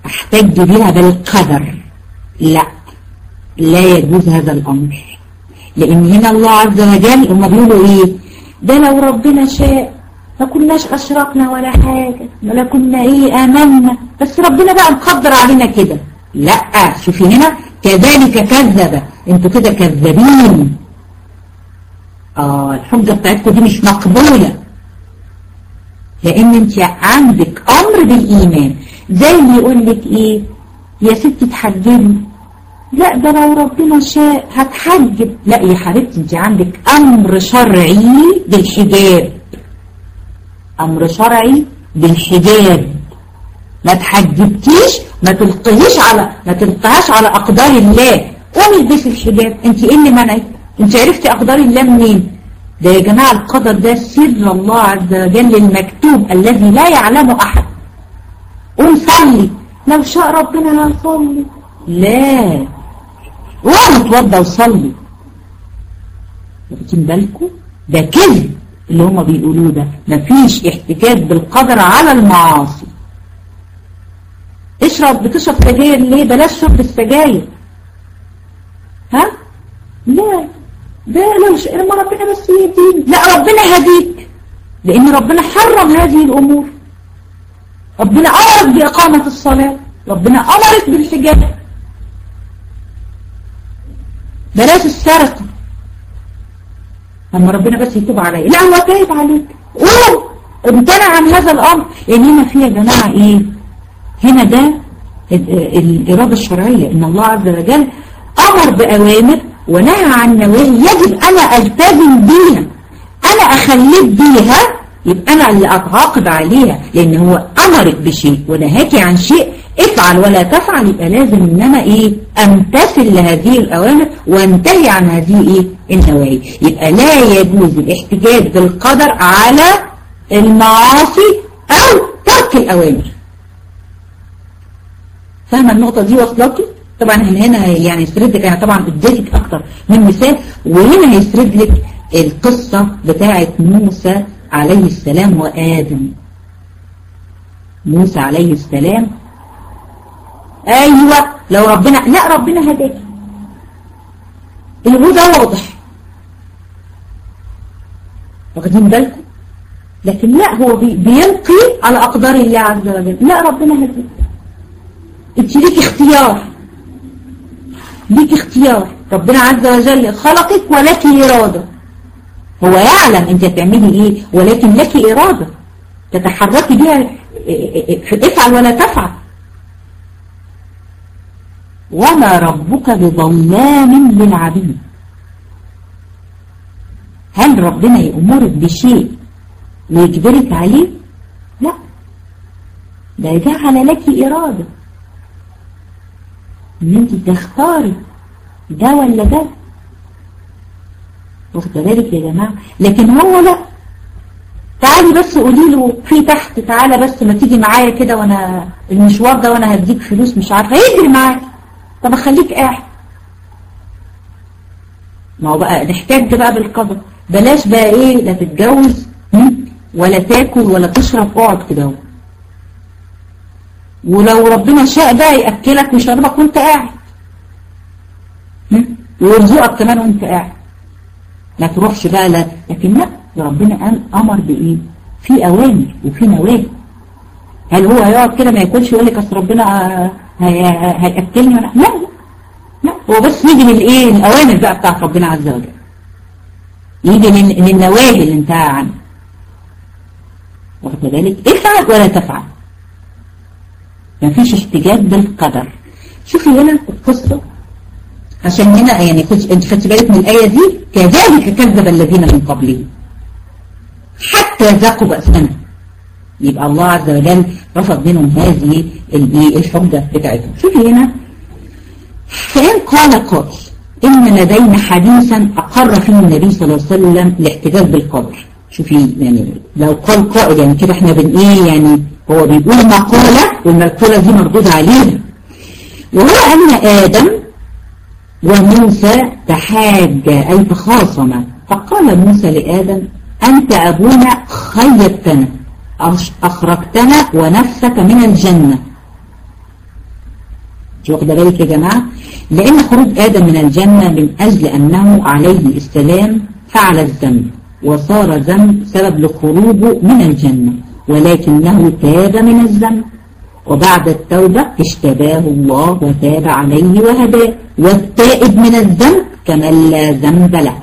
احتج بيها بالقدر لا لا يجوز هذا الامر لان هنا الله عز وجل هم بيقولوا ايه ده لو ربنا شاء ما كناش اشركنا ولا حاجة ولا كنا ايه امنا بس ربنا بقى مقدر علينا كده لا شوفي هنا كذلك كذب انتوا كده كذابين اه الحجة بتاعتكم دي مش مقبولة لان انت عندك امر بالايمان زي اللي يقول لك ايه يا ستي تحجبي لا ده لو ربنا شاء هتحجب لا يا حبيبتي انت عندك امر شرعي بالحجاب امر شرعي بالحجاب ما تحجبتيش ما تلقيش على ما تلقيهاش على اقدار الله قومي البسي الحجاب انت ايه اللي منعك انت عرفتي اقدار الله منين ده يا جماعة القدر ده سر الله عز وجل المكتوب الذي لا يعلمه احد قوم صلي لو شاء ربنا هصلي لا قوم اتوضى وصلي واخدين بالكم ده كذب اللي هما بيقولوه ده مفيش احتجاج بالقدر على المعاصي اشرب بتشرب سجاير ليه بلاش شرب السجاير ها لا ده لو ش... لما ربنا بس يهديني لا ربنا هديك لان ربنا حرم هذه الامور ربنا امرك باقامه الصلاه ربنا امرك بالحجاب بلاش السرقه لما ربنا بس يتوب عليا لا هو تايب عليك قول امتنع عن هذا الامر يعني هنا في يا جماعه ايه هنا ده الإرادة الشرعية إن الله عز وجل أمر بأوامر ونهى عن نواهي يجب أنا ألتزم بيها أنا أخليك بيها يبقى أنا اللي أتعاقب عليها لأن هو أمرك بشيء ونهاكي عن شيء افعل ولا تفعل يبقى لازم إن أنا إيه أمتثل لهذه الأوامر وانتهي عن هذه إيه النواهي يبقى لا يجوز الاحتجاج بالقدر على المعاصي أو ترك الأوامر فاهمه النقطه دي واصلكي طبعا هنا يعني يسرد لك انا طبعا اديتك اكتر من مثال وهنا هيسرد لك القصه بتاعه موسى عليه السلام وادم موسى عليه السلام ايوه لو ربنا لا ربنا هداك الهدى واضح واخدين بالكم لكن لا هو بيلقي على اقدار الله عز وجل لا ربنا هداك انت ليك اختيار ليك اختيار ربنا عز وجل خلقك ولك إرادة هو يعلم انت هتعملي ايه ولكن لك إرادة تتحركي بها افعل ولا تفعل وما ربك بظلام للعبيد هل ربنا يأمرك بشيء ويجبرك عليه لا ده جعل لك إرادة ان انت تختاري ده ولا ده واخد بالك يا جماعة لكن هو لا تعالي بس قولي له في تحت تعالى بس ما تيجي معايا كده وانا المشوار ده وانا هديك فلوس مش عارفه هيجري معاك طب اخليك قاعد ما هو بقى نحتاج بقى بالقدر بلاش بقى ايه لا تتجوز ولا تاكل ولا تشرب اقعد كده ولو ربنا شاء بقى يأكلك ويشربك وانت قاعد ويرزقك كمان وانت قاعد ما تروحش بقى لا لكن لا ربنا امر بايه في اوامر وفي نواهي هل هو هيقعد كده ما ياكلش ويقول لك اصل ربنا هياكلني ولا لا لا هو بس يجي للايه الاوامر بقى بتاعت ربنا عز وجل يجي للنواهي اللي انتهى عنها واخد بالك افعل ولا تفعل ما فيش احتجاج بالقدر شوفي هنا القصة عشان هنا يعني كنت انت خدت بالك من الآية دي كذلك كذب الذين من قبلهم حتى ذاقوا بأسنا يبقى الله عز وجل رفض منهم هذه الحجة بتاعتهم شوفي هنا فإن قال قائل إن لدينا حديثا أقر فيه النبي صلى الله عليه وسلم الاحتجاج بالقدر شوفي يعني لو قال قائل يعني كده احنا بن ايه يعني هو بيقول مقولة والمقولة دي مردود عليها وهو أن آدم وموسى تحاج أي تخاصما فقال موسى لآدم أنت أبونا خيبتنا أخرجتنا ونفسك من الجنة مش واخده بالك يا جماعة لأن خروج آدم من الجنة من أجل أنه عليه السلام فعل الذنب وصار ذنب سبب لخروجه من الجنة ولكنه تاب من الذنب وبعد التوبة اشتباه الله وتاب عليه وهداه والتائب من الذنب كمن لا ذنب له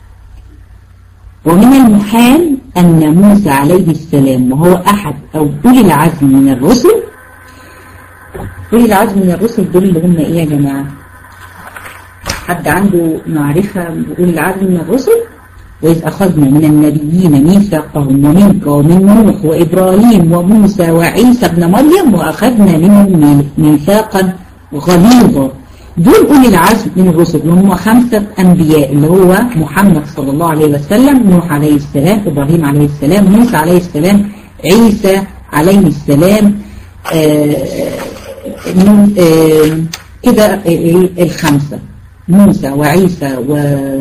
ومن المحال أن موسى عليه السلام وهو أحد أو أولي العزم من الرسل أولي العزم من الرسل دول اللي هم إيه يا جماعة حد عنده معرفة بأولي العزم من الرسل وإذ أخذنا من النبيين ميثاقهم ومنك ومن نوح وإبراهيم وموسى وعيسى ابن مريم وأخذنا منهم ميثاقا غليظا دول أولي العزم من الرسل اللي هم خمسة أنبياء اللي هو محمد صلى الله عليه وسلم نوح عليه السلام إبراهيم عليه السلام موسى عليه السلام عيسى عليه السلام آآ آآ كده الخمسة موسى وعيسى و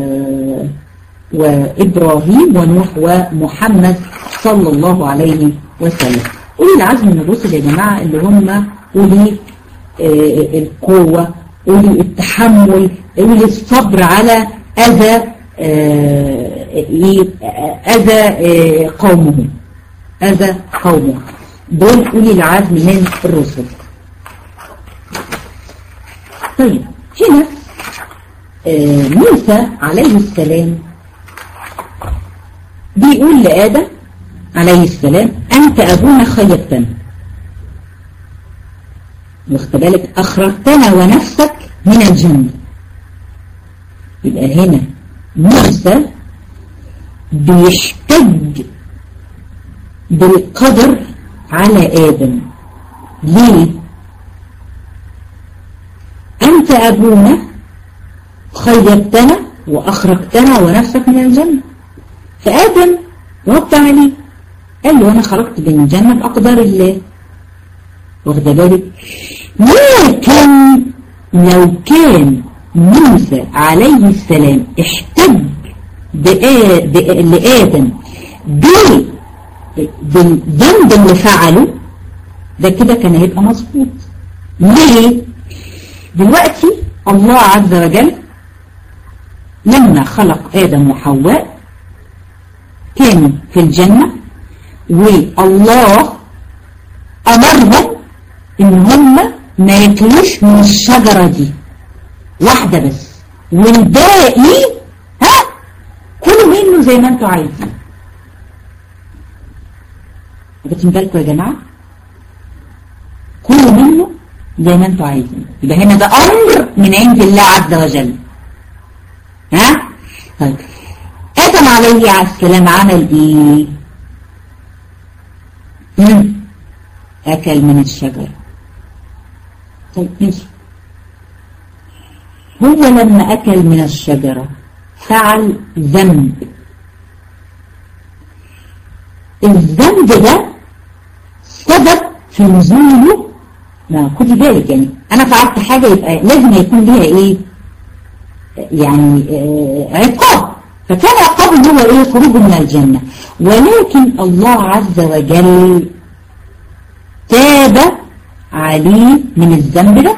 وإبراهيم ونوح ومحمد صلى الله عليه وسلم أولي العزم من الرسل يا جماعة اللي هم أولي القوة أولي التحمل أولي الصبر على أذى أذى قومهم أذى قومهم دول أولي العزم من الرسل طيب هنا موسى عليه السلام بيقول لآدم عليه السلام أنت أبونا خيبتنا واخد بالك أخرجتنا ونفسك من الجنة يبقى هنا موسى بيحتج بالقدر على آدم ليه أنت أبونا خيبتنا وأخرجتنا ونفسك من الجنة فآدم رد عليه قال له أنا خرجت من الجنة بأقدار الله واخد بالك لكن لو كان موسى عليه السلام احتج لآدم بالذنب اللي فعله ده كده كان هيبقى مظبوط ليه؟ دلوقتي الله عز وجل لما خلق آدم وحواء كانوا في الجنة والله أمرهم إن هم ما ياكلوش من الشجرة دي واحدة بس والباقي ها كلوا منه زي ما انتوا عايزين واخدين بالكم يا جماعة كلوا منه زي ما انتوا عايزين يبقى هنا ده أمر من عند الله عز وجل ها طيب آدم عليه السلام عمل ايه مم. أكل من الشجرة طيب ماشي هو لما أكل من الشجرة فعل ذنب الذنب ده سبب في نزوله ما خدي بالك يعني أنا فعلت حاجة يبقى لازم يكون ليها إيه يعني آه عقاب فكان عقابه هو إيه خروجه من الجنة ولكن الله عز وجل تاب عليه من الذنب ده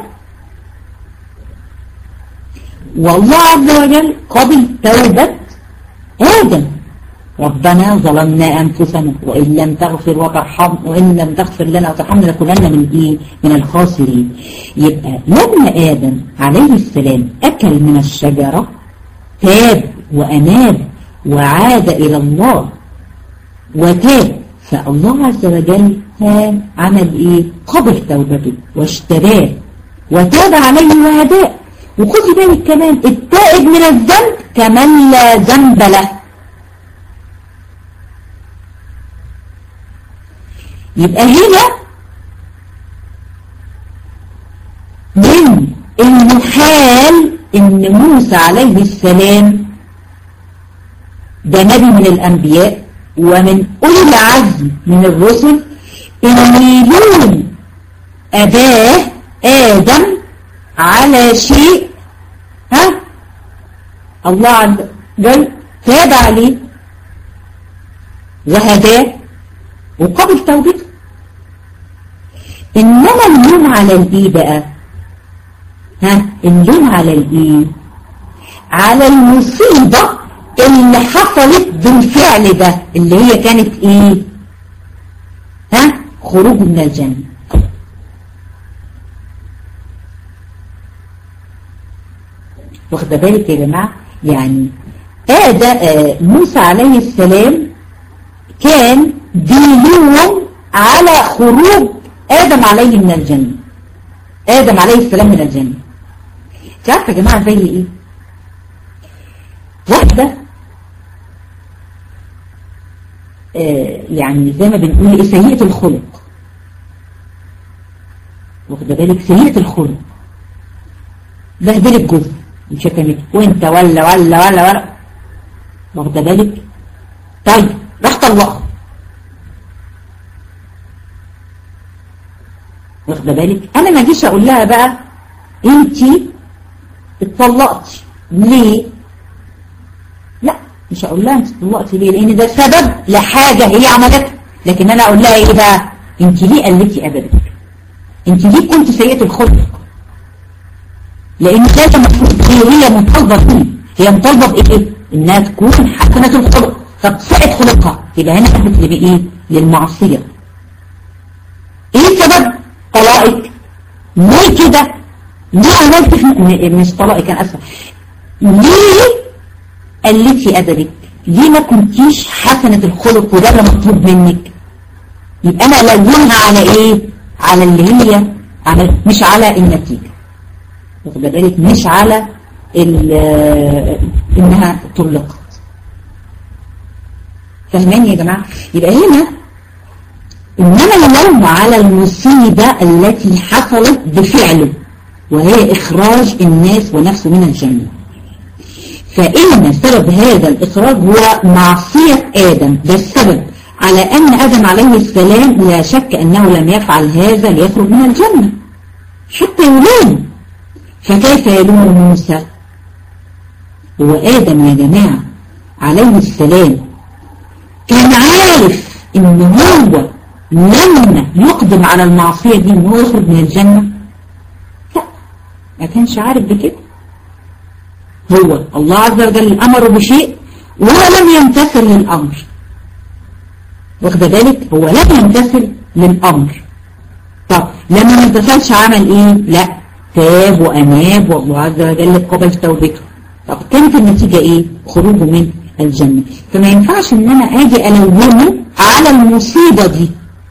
والله عز وجل قبل توبة آدم ربنا ظلمنا أنفسنا وإن لم تغفر وترحم وإن لم تغفر لنا وترحمنا لكلنا من إيه من الخاسرين يبقى لما آدم عليه السلام أكل من الشجرة تاب وأناب وعاد إلى الله وتاب فالله عز وجل عمل إيه قبل توبته واشتراه وتاب عليه وهداه وخذي بالك كمان التائب من الذنب كمن لا ذنب له يبقى هنا من المحال ان موسى عليه السلام ده نبي من الانبياء ومن اولي العزم من الرسل ان يلوم اباه ادم على شيء ها الله عز وجل تاب عليه وهداه وقبل توبته انما اللوم على الايه بقى ها اللوم على الايه على المصيبة اللي حصلت بالفعل ده اللي هي كانت ايه ها خروج من الجنة واخد بالك يا جماعة يعني آدى آه موسى عليه السلام كان بيلوم على خروج آدم عليه من الجنة آدم عليه السلام من الجنة تعرف يا جماعة زي ايه واحدة آه يعني زي ما بنقول ايه سيئة الخلق واخد بالك سيئة الخلق بهدلت جزء شتمت وانت ولا ولا ولا ولا واخد بالك طيب راح طلقها واخده بالك انا ما جيش اقول لها بقى انت اتطلقتي ليه لا مش هقول لها انت اتطلقتي ليه لان ده سبب لحاجة هي عملتها لكن انا اقول لها ايه بقى انت ليه قلتي ابدا انت ليه كنت سيئة الخلق لان ده المفروض هي هي مطالبة فيه هي مطالبة بايه انها تكون حسنة الخلق طب ساءت خلقها يبقى هنا حدث بايه للمعصية ايه سبب طلائق ليه كده ليه عملت في مش طلائق كان اسف ليه قلتي ادبك ليه ما كنتيش حسنة الخلق وده اللي مطلوب منك يبقى انا لومها على ايه على اللي هي على مش على النتيجة واخد بالك مش على انها طلقت فاهماني يا جماعة يبقى هنا إنما اللوم على المصيبة التي حصلت بفعله وهي إخراج الناس ونفسه من الجنة فإن سبب هذا الإخراج هو معصية آدم ده السبب على أن آدم عليه السلام لا شك أنه لم يفعل هذا ليخرج من الجنة حتى يلوم فكيف يلوم موسى هو آدم يا جماعة عليه السلام كان عارف ان هو لما يقدم على المعصية دي ان هو يخرج من الجنة لا ما كانش عارف بكده هو الله عز وجل امره بشيء وهو لم يمتثل للامر واخد بالك هو لم يمتثل للامر طب لما ما امتثلش عمل ايه لا تاب واناب والله عز وجل قبل توبته طب كانت النتيجة ايه خروجه من الجنة فما ينفعش ان انا اجي الومه على المصيبة دي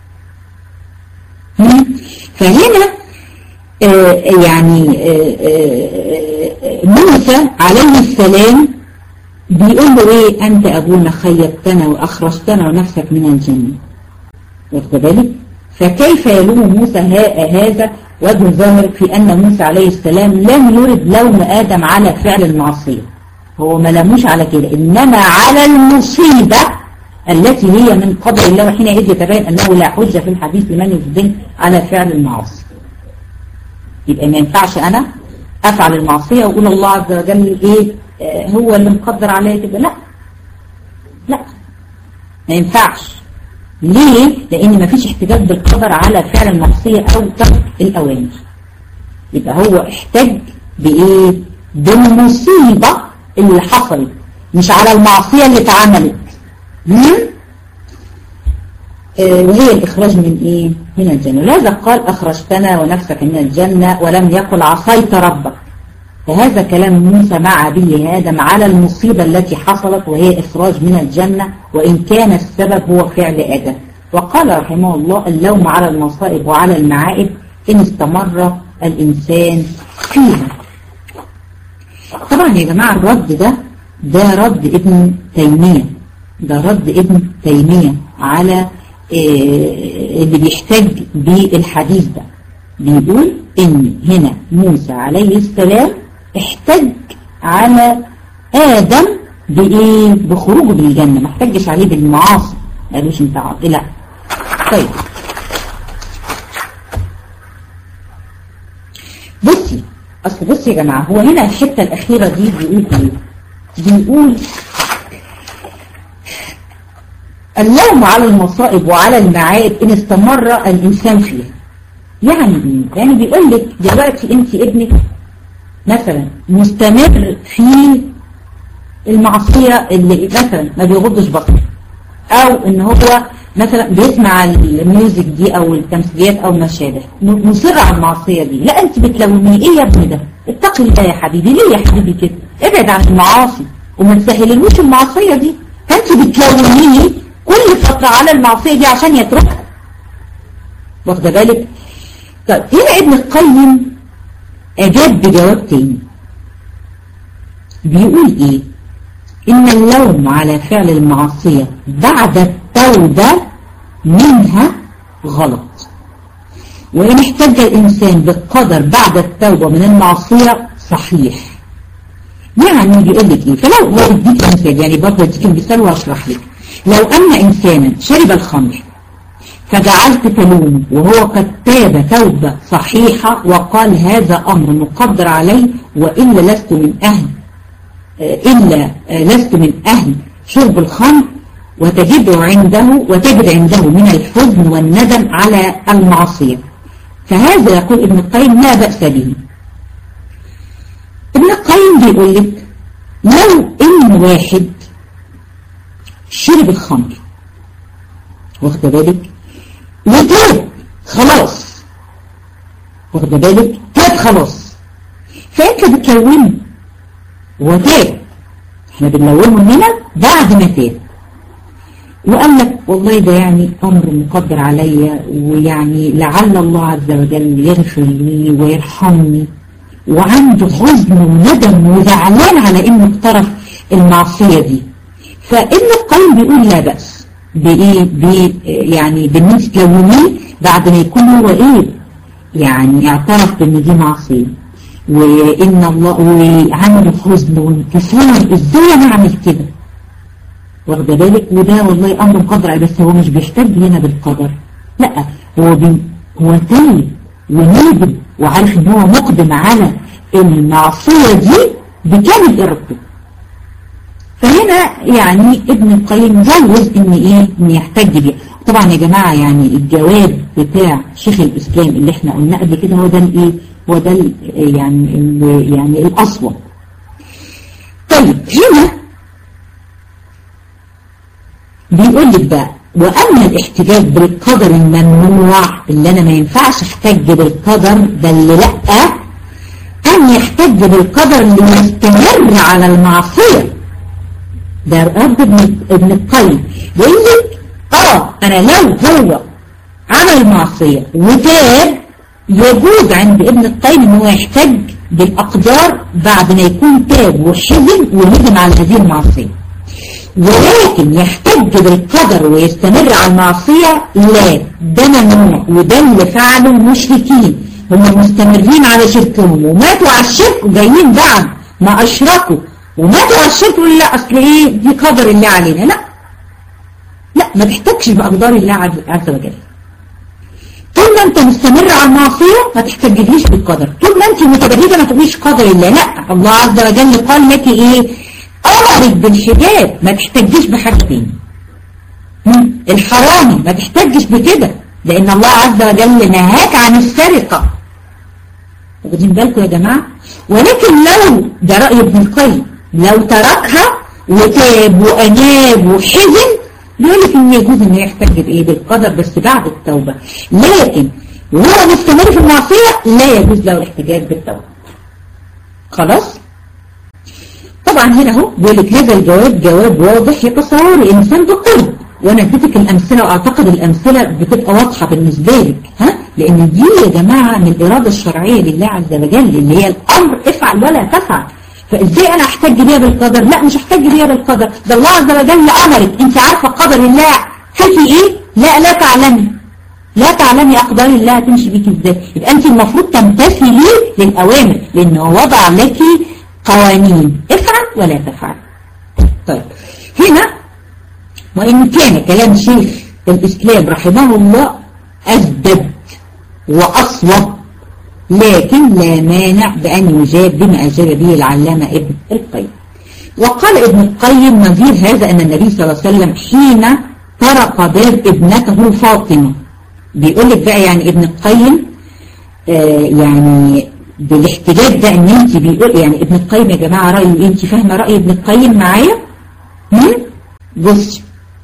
فهنا آه يعني آه آه موسى عليه السلام بيقول له ايه انت ابونا خيبتنا واخرجتنا ونفسك من الجنة واخد بالك فكيف يلوم موسى هذا وجه ظاهر في ان موسى عليه السلام لم يرد لوم ادم على فعل المعصيه هو ما لموش على كده إنما على المصيبة التي هي من قدر الله وحينئذ يتبين أنه لا حجة في الحديث لمن يجدن على فعل المعاصي يبقى ما ينفعش أنا أفعل المعصية وأقول الله عز وجل إيه آه هو اللي مقدر عليا كده لا لا ما ينفعش ليه؟ لأن ما فيش احتجاج بالقدر على فعل المعصية أو ترك الأوامر يبقى هو احتج بإيه؟ بالمصيبة اللي حصلت مش على المعصية اللي اتعملت آه وهي الإخراج من إيه؟ من الجنة لذا قال أخرجتنا ونفسك من الجنة ولم يقل عصيت ربك فهذا كلام موسى مع أبيه آدم على المصيبة التي حصلت وهي إخراج من الجنة وإن كان السبب هو فعل آدم وقال رحمه الله اللوم على المصائب وعلى المعائب إن استمر الإنسان فيها طبعا يا جماعة الرد ده ده رد ابن تيمية ده رد ابن تيمية على إيه اللي بيحتج بالحديث ده بيقول ان هنا موسى عليه السلام احتج على آدم بإيه بخروجه من الجنة ما احتجش عليه بالمعاصي ما قالوش انت عاطل لا طيب بصي اصل بصي يا جماعة هو هنا الحتة الأخيرة دي بيقول ايه بيقول اللوم على المصائب وعلى المعائب إن استمر الإنسان فيها يعني ايه؟ يعني بيقول لك دلوقتي انت ابنك مثلا مستمر في المعصية اللي مثلا ما بيغضش بصره او ان هو مثلا بيسمع الميوزك دي او التمثيليات او ما شابه مصر على المعصية دي لا انت بتلوميه ايه يا ابني ده اتقي الله يا حبيبي ليه يا حبيبي كده ابعد عن المعاصي وما تسهللوش المعصية دي فانت بتلوميه كل فترة على المعصية دي عشان يتركها واخده بالك طيب هنا ابن القيم اجاب بجواب تاني بيقول ايه ان اللوم على فعل المعصية بعد التوبة منها غلط وإن احتج الإنسان بالقدر بعد التوبة من المعصية صحيح يعني بيقول لك ايه فلو لو اديك مثال يعني برضه اديك مثال واشرح لك لو ان انسانا شرب الخمر فجعلت تلوم وهو قد تاب توبة صحيحة وقال هذا امر مقدر عليه والا لست من اهل الا لست من اهل شرب الخمر وتجد عنده وتجد عنده من الحزن والندم على المعصية فهذا يقول ابن القيم لا بأس به ابن القيم بيقول لك لو ان واحد شرب الخمر واخد بالك وتاب خلاص واخد بالك تاب خلاص فانت بتلونه وتاب احنا بنلونه هنا بعد ما تاب وقال لك والله ده يعني امر مقدر عليا ويعني لعل الله عز وجل يغفر لي ويرحمني وعنده حزن وندم وزعلان على انه اقترف المعصية دي فابن القيم بيقول لا بأس بإيه بي يعني بالنسبة تلوميه بعد ما يكون هو ايه يعني اعترف بان دي معصية وان الله وعنده حزن وانكسار ازاي انا اعمل كده واخد بالك وده والله امر مقدر بس هو مش بيحتاج هنا بالقدر لا هو بي هو تاني وندم وعارف ان هو مقدم على المعصية دي بكامل ارادته فهنا يعني ابن القيم جوز ان ايه ان يحتج بيه طبعا يا جماعة يعني الجواب بتاع شيخ الاسلام اللي احنا قلنا قبل كده هو ده الايه هو ده يعني ال يعني الاصوب طيب هنا بيقول لك بقى وأما الاحتجاج بالقدر الممنوع اللي أنا ما ينفعش احتج بالقدر ده اللي لأ أن يحتج بالقدر اللي يستمر على المعصية ده رد ابن, ابن القيم بيقول لك اه أنا لو هو عمل معصية وتاب يجوز عند ابن القيم ان هو يحتج بالأقدار بعد ما يكون تاب وحزن وندم على هذه المعصية ولكن يحتج بالقدر ويستمر على المعصية لا ده ممنوع وده اللي فعله المشركين هم مستمرين على شركهم وماتوا على الشرك وجايين بعد ما أشركوا وماتوا على الشرك يقول لا أصل إيه دي قدر الله علينا لا لا ما تحتاجش بأقدار الله عز وجل طول ما انت مستمر على المعصية ما تحتجليش بالقدر طول ما انت متبرجة ما تقوليش قدر الله لا الله عز وجل قال لك ايه أمرك بالحجاب ما تحتجش بحاجة تاني الحرامي ما تحتجش بكده لأن الله عز وجل نهاك عن السرقة واخدين بالكم يا جماعة ولكن لو ده رأي ابن القيم لو تركها وتاب وأناب وحزن بيقول لك إن يجوز إنه يحتج بإيه بالقدر بس بعد التوبة لكن وهو مستمر في المعصية لا يجوز له الاحتجاج بالتوبة خلاص طبعا هنا اهو بيقول لك هذا الجواب جواب واضح يتصور الانسان بقرب وانا اديتك الامثله واعتقد الامثله بتبقى واضحه بالنسبه لك ها لان دي يا جماعه من الاراده الشرعيه لله عز وجل اللي هي الامر افعل ولا تفعل فازاي انا احتج بيها بالقدر لا مش احتج بيها بالقدر ده الله عز وجل امرك انت عارفه قدر الله هل في ايه لا لا تعلمي لا تعلمي اقدار الله تمشي بيك ازاي يبقى انت المفروض تمتثلي للاوامر لانه وضع لك قوانين افعل ولا تفعل طيب هنا وإن كان كلام شيخ الإسلام رحمه الله أسدد وأصوب لكن لا مانع بأن يجاب بما أجاب به العلامة ابن القيم وقال ابن القيم نظير هذا أن النبي صلى الله عليه وسلم حين طرق باب ابنته فاطمة بيقول لك بقى يعني ابن القيم آه يعني بالاحتجاج ده ان انت بيقول يعني ابن القيم يا جماعة رأيه انت فاهمة رأي ابن القيم معايا بصي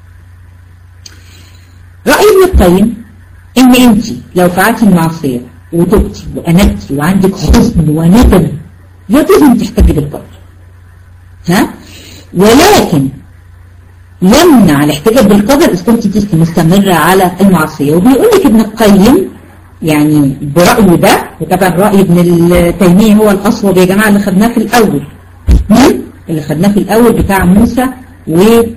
رأي ابن القيم ان انت لو فعلتي المعصية وتبتي وأنبتي وعندك حزن وندم لازم تحتاجي بالقدر ها ولكن يمنع الاحتجاج بالقدر إذا كنت مستمرة على المعصية وبيقول لك ابن القيم يعني برأيه ده وطبعا رأي ابن التيمية هو الأصوب يا جماعة اللي خدناه في الأول اللي خدناه في الأول بتاع موسى و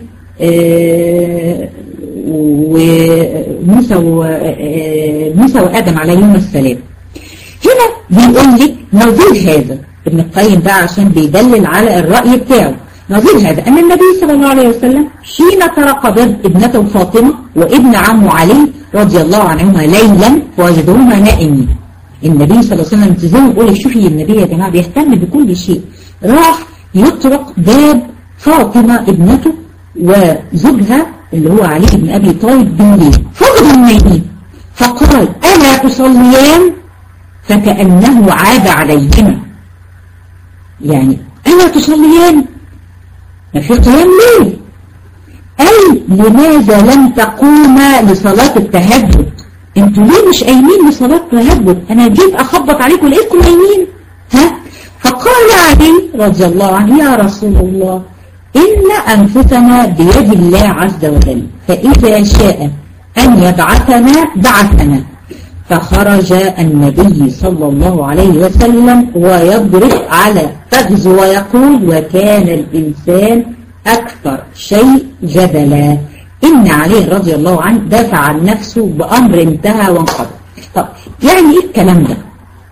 وموسى وموسى وآدم عليهم السلام هنا بيقول لك نظير هذا ابن القيم بقى عشان بيدلل على الرأي بتاعه نظير هذا أن النبي صلى الله عليه وسلم حين ترك ابنته فاطمة وابن عمه علي رضي الله عنهما ليلا فوجدوهما نائمين النبي صلى الله عليه وسلم زي ما بقول شوفي النبي يا جماعة بيهتم بكل شيء راح يطرق باب فاطمة ابنته وزوجها اللي هو علي بن أبي طالب بالليل فوجدوا النائمين فقال ألا تصليان فكأنه عاد عليهما يعني ألا تصليان ما في قيام ليل أي لماذا لم تقوما لصلاة التهجد انتوا ليه مش قايمين لصلاة التهجد انا جيت اخبط عليكم لقيتكم قايمين ها فقال علي رضي الله عنه يا رسول الله إن أنفسنا بيد الله عز وجل فإذا شاء أن يبعثنا بعثنا فخرج النبي صلى الله عليه وسلم ويضرب على فخذ ويقول وكان الإنسان أكثر شيء جدلا إن علي رضي الله عنه دافع عن نفسه بأمر انتهى وانقضى طب يعني إيه الكلام ده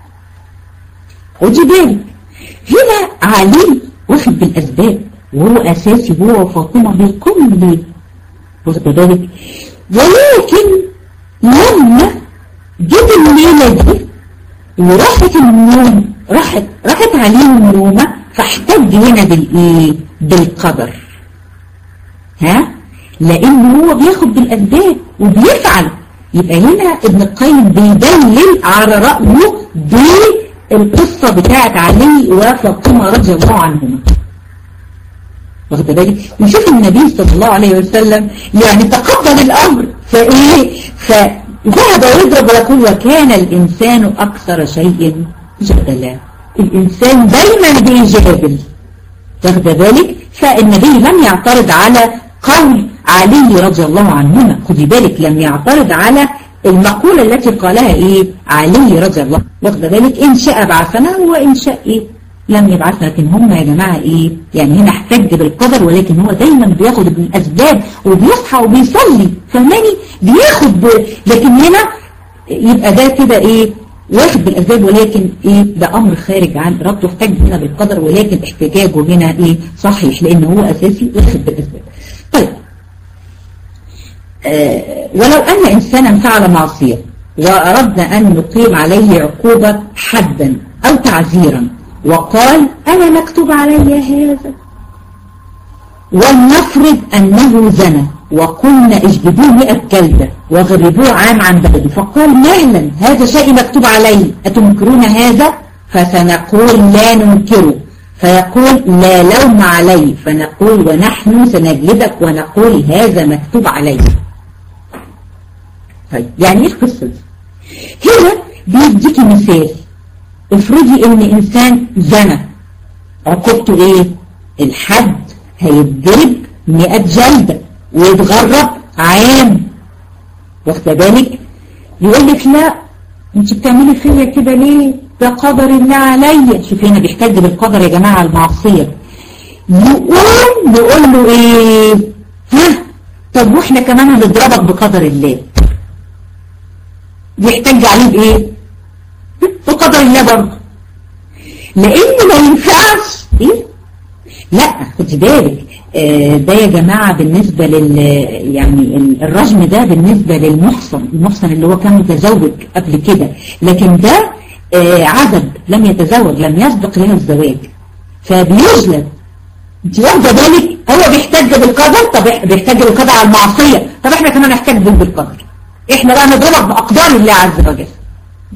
خدي بالك هنا علي واخد بالأسباب وهو أساسي هو وفاطمة بيقوم الليل واخد بالك ولكن لما جت الليلة دي وراحت النوم راحت راحت عليهم النومة فاحتج هنا بالايه بالقدر ها لان هو بياخد بالاسباب وبيفعل يبقى هنا ابن القيم بيدلل على رأيه بالقصة بتاعت علي وفاطمة رضي الله عنهما واخد بالك ونشوف النبي صلى الله عليه وسلم يعني تقبل الامر فايه فذهب يضرب ويقول وكان الانسان اكثر شيء جدلا الانسان دايما بيجادل واخد بالك فالنبي لم يعترض على قول علي رضي الله عنهما خدي بالك لم يعترض على المقولة التي قالها ايه علي رضي الله واخد بالك ان شاء بعثنا وان شاء ايه لم يبعثنا لكن هم يا جماعة ايه يعني هنا احتج بالقدر ولكن هو دايما بياخد بالاسباب وبيصحى وبيصلي فهماني بياخد ب... لكن هنا يبقى ده كده ايه واخد بالاسباب ولكن ايه ده امر خارج عن ارادته احتج هنا بالقدر ولكن احتجاجه هنا ايه صحيح لان هو اساسي واخد بالاسباب طيب آه ولو ان انسانا فعل معصية واردنا ان نقيم عليه عقوبة حدا او تعزيرا وقال أنا مكتوب علي هذا ولنفرض أنه زنى وقلنا اجلبوه مئة جلدة وغربوه عام عن بلده فقال مهلا هذا شيء مكتوب علي أتنكرون هذا فسنقول لا ننكره فيقول لا لوم علي فنقول ونحن سنجلدك ونقول هذا مكتوب علي طيب يعني ايه القصة دي هنا بيديكي مثال افرضي ان انسان زنى عقوبته ايه الحد هيتضرب 100 جلدة ويتغرب عام واخد بالك يقول لك لا انت بتعملي فيا كده ليه ده قدر الله عليا شوف هنا بيحتج بالقدر يا جماعة المعصية يقول نقول له ايه ها طب واحنا كمان هنضربك بقدر الله بيحتج عليه بايه بقدر الله برضه لان ما ينفعش ايه لا خدي بالك آه ده يا جماعة بالنسبة لل يعني الرجم ده بالنسبة للمحصن المحصن اللي هو كان متزوج قبل كده لكن ده آه عزب لم يتزوج لم يسبق له الزواج فبيجلد انت واخده بالك هو بيحتج بالقدر طب بيحتج بالقدر على المعصية طب احنا كمان نحتج بالقدر احنا بقى نضرب بأقدار الله عز وجل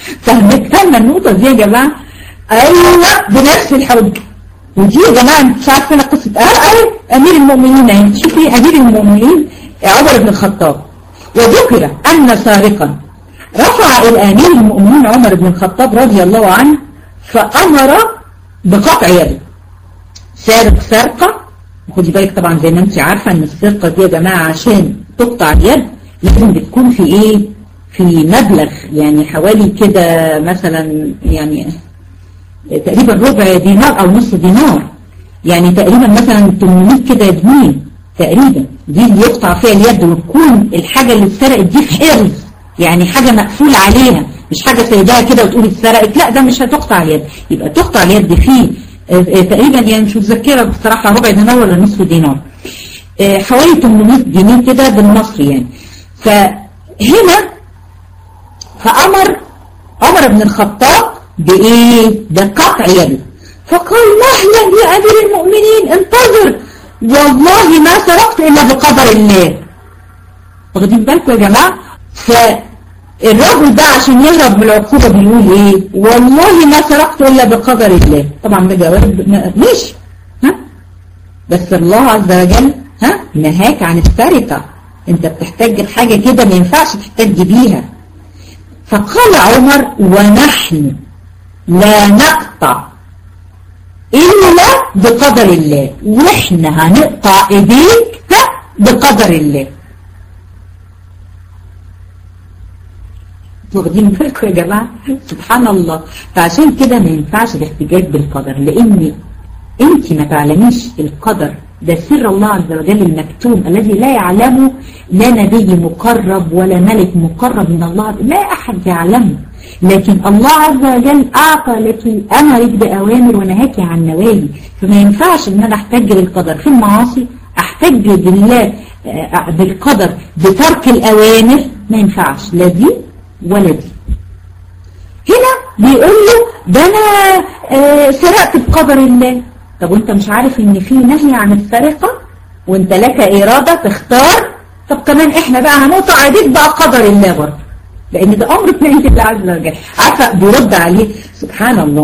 فاهمك فاهمه النقطه دي يا جماعه ايوه بنفس الحجه ودي يا جماعه مش عارفه انا قصه اه ايوه امير المؤمنين اهي شوفي امير المؤمنين عمر بن الخطاب وذكر ان سارقا رفع الى امير المؤمنين عمر بن الخطاب رضي الله عنه فامر بقطع يده سارق سرقه خدي بالك طبعا زي ما انت عارفه ان السرقه دي يا جماعه عشان تقطع اليد لازم بتكون في ايه في مبلغ يعني حوالي كده مثلا يعني تقريبا ربع دينار او نص دينار يعني تقريبا مثلا 800 كده جنيه تقريبا دي اللي يقطع فيها اليد وتكون الحاجة اللي اتسرقت دي في حرز يعني حاجة مقفول عليها مش حاجة سيدها كده وتقول اتسرقت لا ده مش هتقطع اليد يبقى تقطع اليد فيه تقريبا يعني مش متذكرة بصراحة ربع دينار ولا نصف دينار حوالي 800 جنيه كده بالمصري يعني فهنا فأمر عمر بن الخطاب بإيه؟ بقطع يده فقال مهلا يا أمير المؤمنين انتظر والله ما سرقت إلا بقدر الله واخدين بالكم يا جماعة فالراجل ده عشان يهرب من العقوبة بيقول ايه والله ما سرقت إلا بقدر الله طبعا ده جواب ماشي ها بس الله عز وجل ها نهاك عن السرقة انت بتحتاج الحاجة كده ما ينفعش تحتاج بيها فقال عمر ونحن لا نقطع إلا بقدر الله وإحنا هنقطع إيديك بقدر الله واخدين بالكم يا جماعة سبحان الله فعشان كده ما ينفعش الاحتجاج بالقدر لأن انت ما تعلميش القدر ده سر الله عز وجل المكتوم الذي لا يعلمه لا نبي مقرب ولا ملك مقرب من الله لا أحد يعلمه لكن الله عز وجل أعطى لك أمرك بأوامر ونهاك عن نواهي فما ينفعش ان أنا أحتج بالقدر في المعاصي أحتج بالله بالقدر بترك الأوامر ما ينفعش لا دي ولا دي هنا بيقول له ده أنا سرقت بقدر الله طب وانت مش عارف ان في نهي عن السرقة وانت لك إرادة تختار طب كمان احنا بقى هنقطع ايديك بقى قدر الله برضه لان ده امر من عند الله عز وجل عارفه بيرد عليه سبحان الله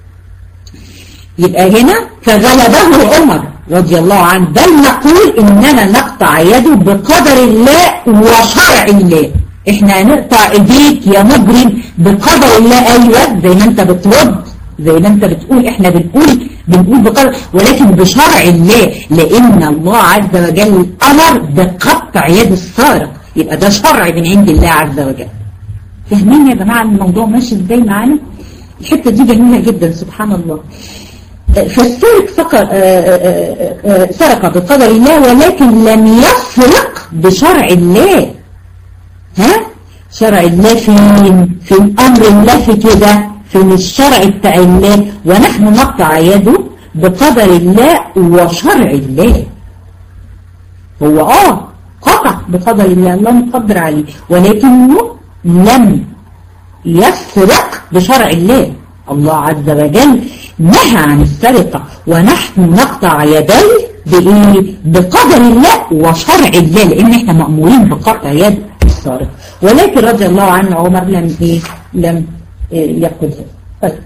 يبقى هنا فغلبه عمر رضي الله عنه بل نقول اننا نقطع يده بقدر الله وشرع الله احنا هنقطع ايديك يا مجرم بقدر الله ايوه زي ما انت بترد زي ما انت بتقول احنا بنقول بنقول بقدر ولكن بشرع الله لان الله عز وجل امر بقطع يد السارق يبقى ده شرع من عند الله عز وجل فاهمين يا جماعة الموضوع ماشي ازاي معانا الحتة دي جميلة جدا سبحان الله فالسرق سرق بقدر الله ولكن لم يسرق بشرع الله ها شرع الله فين في امر الله في كده في الشرع بتاع الله ونحن نقطع يده بقدر الله وشرع الله هو اه قطع بقدر الله الله مقدر عليه ولكنه لم يسرق بشرع الله الله عز وجل نهى عن السرقة ونحن نقطع يديه بإيه؟ بقدر الله وشرع الله لأن احنا مأمورين بقطع يد السارق ولكن رضي الله عنه عمر لم إيه؟ لم إيه يقل هذا طيب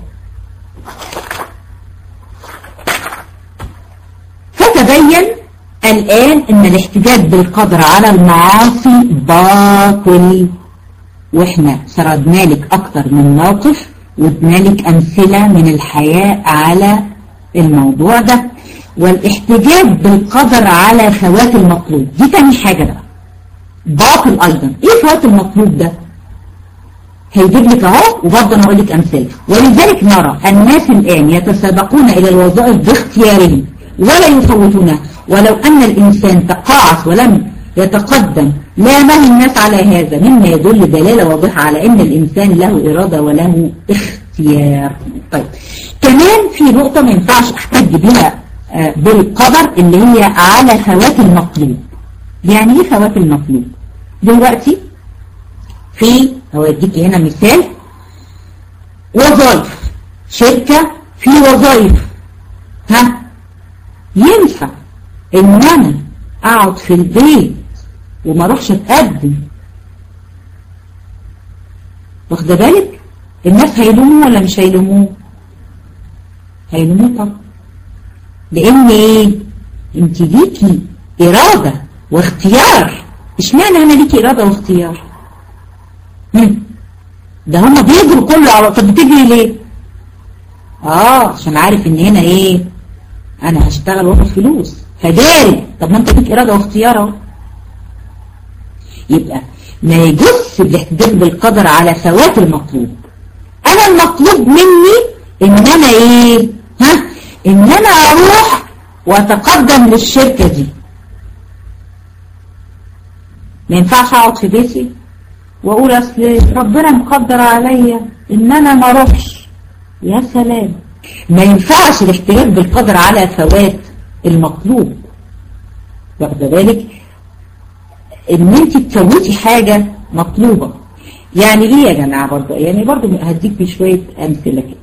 فتبين الآن أن الاحتجاج بالقدر على المعاصي باطل واحنا سردنا لك اكتر من موقف وادنا لك امثلة من الحياة على الموضوع ده والاحتجاج بالقدر على فوات المطلوب دي تاني حاجة بقى باطل ايضا ايه فوات المطلوب ده هيجيب لك اهو وبرضه انا اقول لك امثله ولذلك نرى الناس الان يتسابقون الى الوظائف باختيارهم ولا يفوتونها ولو ان الانسان تقاعس ولم يتقدم لا ما الناس على هذا مما يدل دلالة واضحة على ان الانسان له ارادة وله اختيار طيب كمان في نقطة ما ينفعش احتج بها بالقدر اللي هي على فوات المطلوب يعني ايه فوات المطلوب دلوقتي في هوديك هنا مثال وظائف شركة في وظائف ها ينفع ان انا اقعد في البيت وما اروحش اتقدم واخده بالك الناس هيلوموه ولا مش هيلوموه هيلوموه طبعا لان ايه انت ليكي ارادة واختيار اشمعنى انا ليكي ارادة واختيار هم. ده هما بيجروا كله على طب بتجري ليه اه عشان عارف ان هنا ايه انا هشتغل واخد فلوس فجاري طب ما انت ليك ارادة واختيار اهو يبقى ما يجوز الاحتجاج بالقدر على فوات المطلوب انا المطلوب مني ان انا ايه ها ان انا اروح واتقدم للشركة دي ما ينفعش اقعد في بيتي واقول اصل ربنا مقدر عليا ان انا ما اروحش يا سلام ما ينفعش الاحتجاج بالقدر على فوات المطلوب واخده بالك ان انت تفوتي حاجة مطلوبة يعني ايه يا جماعة برضه يعني برضه هديك بشوية امثلة كده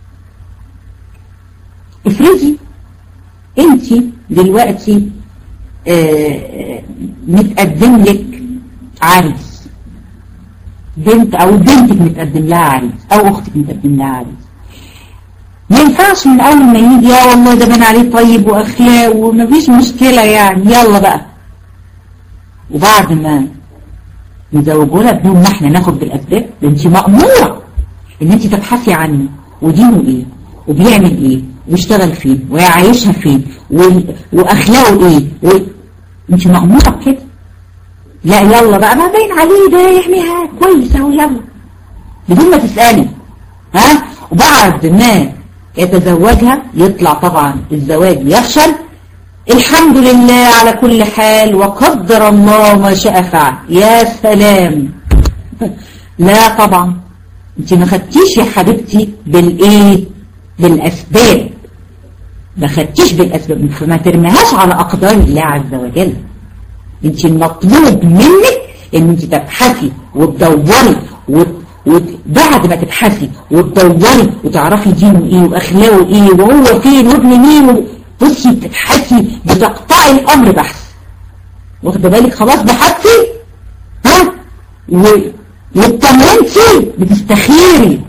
افرضي انت دلوقتي آه متقدم لك عريس بنت او بنتك متقدم لها عريس او اختك متقدم لها عريس ما ينفعش من اول ما يجي يا والله ده بان عليه طيب واخلاق ومفيش مشكلة يعني يلا بقى وبعد ما نزوجه لها بدون ما احنا ناخد بالاسباب ده انت مأمورة ان انت تبحثي عنه ودينه ايه وبيعمل ايه ويشتغل فين ويعيشها فين واخلاقه ايه و... انت مأمورة بكده لا يلا بقى ما باين عليه ده يعملها كويس اهو يلا بدون ما تسألي ها وبعد ما يتزوجها يطلع طبعا الزواج يفشل الحمد لله على كل حال وقدر الله ما شاء فعل يا سلام لا طبعا انت ما خدتيش يا حبيبتي بالايه بالاسباب ما خدتيش بالاسباب فما ترميهاش على اقدار الله عز وجل انت المطلوب منك ان انت تبحثي وتدوري وبعد ما تبحثي وتدوري وتعرفي دينه ايه واخلاقه ايه وهو فين وابن مين بصي بتبحثي بتقطعي الامر بحث واخده بالك خلاص بحثتي ها واطمنتي بتستخيري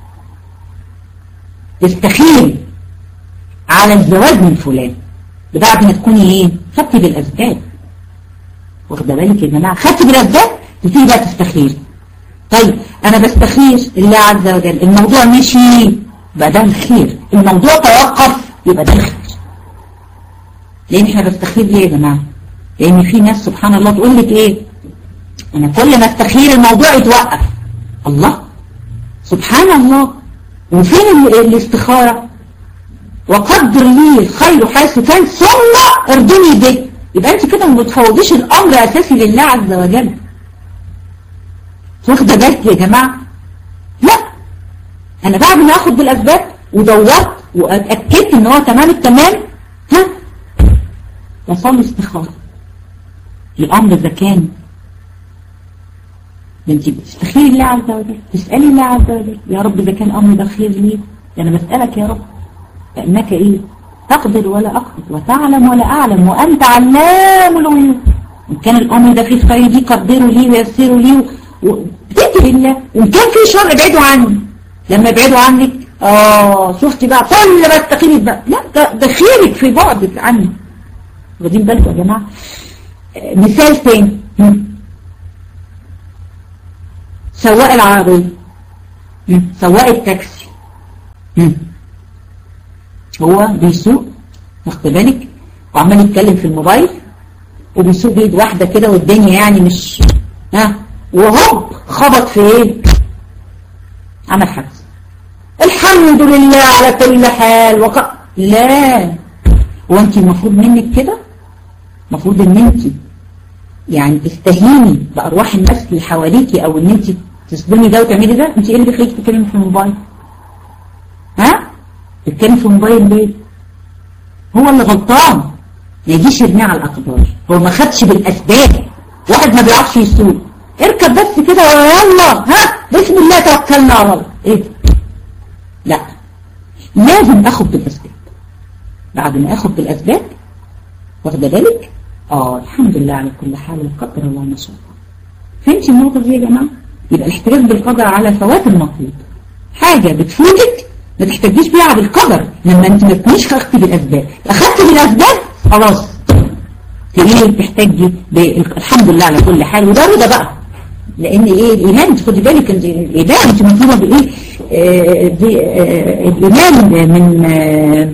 تستخيري على الزواج من فلان بعد ما تكوني ايه خدتي بالاسباب واخده بالك يا جماعه خدتي بالاسباب تبتدي بقى تستخيري طيب انا بستخير الله عز وجل الموضوع مشي يبقى ده الخير الموضوع توقف يبقى ده الخير لان احنا بستخير ليه يا جماعه لان في ناس سبحان الله تقول لك ايه انا كل ما استخير الموضوع يتوقف الله سبحان الله وفين الاستخارة وقدر لي الخير حيث كان ثم ارضني به يبقى انت كده ما بتفوضيش الامر اساسي لله عز وجل واخده بالك يا جماعه لا انا بعد ما اخد بالاسباب ودورت واتاكدت ان هو تمام التمام ها وصل استخاره الامر اذا كان ده انت بتستخيري الله عز وجل تسالي الله عز وجل يا رب اذا كان امر ده خير لي ده انا بسالك يا رب فانك ايه تقدر ولا اقدر وتعلم ولا اعلم وانت علام الغيوب ان كان الامر ده فيه خير لي قدره لي ويسره لي بتقتل الله وان كان فيه شر ابعدوا عني لما يبعدوا عنك اه شفتي بقى كل ما استقيمي بقى لا ده, ده خيرك في بعدك عني واخدين بالكم يا جماعه آه مثال تاني سواق العربية سواق التاكسي هو بيسوق واخد بالك وعمال يتكلم في الموبايل وبيسوق بيد واحدة كده والدنيا يعني مش ها وهوب خبط في ايه عمل حادث الحمد لله على كل حال وق... لا وانت المفروض منك كده المفروض ان انت يعني تستهيني بأرواح الناس اللي حواليكي او ان انت تصدمي ده وتعملي ده انت ايه اللي بيخليكي تتكلمي في الموبايل ها تتكلمي في الموبايل ليه هو اللي غلطان ما يجيش يرميه على الاقدار هو ما خدش بالاسباب واحد ما بيعرفش يسوق اركب بس كده ويلا ها بسم الله توكلنا على الله ايه لا لازم اخد بالاسباب بعد ما اخد بالاسباب واخده بالك اه الحمد لله على كل حال وقدر الله ما شاء الله فهمتي النقطه دي يا جماعه يبقى الاحتجاج بالقدر على فوات المطلوب حاجة بتفوتك ما تحتاجيش بيها بالقدر لما انت ما تكونيش خدتي بالاسباب اخدت بالاسباب خلاص تقولي تحتاجي الحمد لله على كل حال وده رضا بقى لان ايه الايمان انت خدي بالك انت الايمان انت مطلوبه بايه آه دي آه الايمان من آه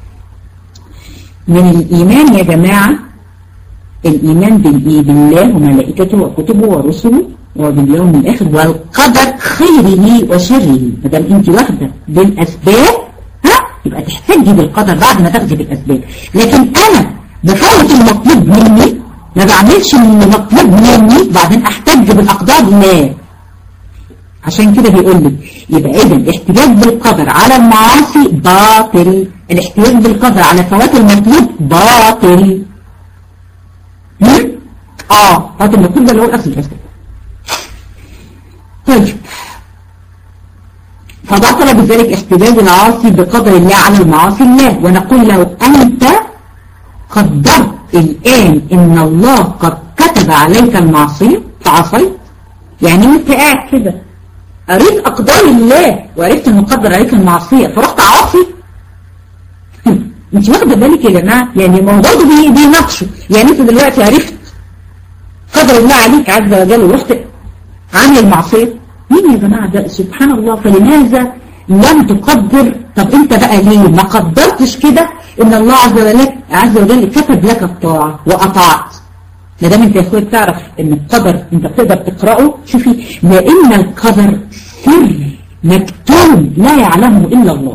من الايمان يا جماعه الايمان بالايه بالله وملائكته وكتبه ورسله وباليوم الاخر والقدر خيره وشره ما دام انت واخده بالاسباب ها يبقى تحتجي بالقدر بعد ما تاخدي بالاسباب لكن انا بفوت المطلوب مني ما بعملش اللي مطلوب مني بعدين احتج بالاقدار لا عشان كده بيقول لك يبقى اذا الاحتجاج بالقدر على المعاصي باطل الاحتجاج بالقدر على فوات المطلوب باطل اه فوات المطلوب ده اللي هو الاصل الاسباب طيب فبطل بذلك احتجاج العاصي بقدر الله على المعاصي الله ونقول له أنت قدرت الآن إن الله قد كتب عليك المعصية فعصيت يعني انت قاعد كده قريت أقدار الله وعرفت إنه قدر عليك المعصية فرحت عاصي انت واخده بالك يا جماعه يعني الموضوع ده بيناقشه يعني انت دلوقتي عرفت قدر الله عليك عز وجل ورحت عامل المعصيه مين يا جماعه ده سبحان الله فلماذا لم تقدر طب انت بقى ليه ما قدرتش كده ان الله عز وجل عز وجل كتب لك الطاعه واطعت ما دام انت يا اخويا بتعرف ان القدر انت بتقدر تقراه شوفي لان القدر سر مكتوم لا يعلمه الا الله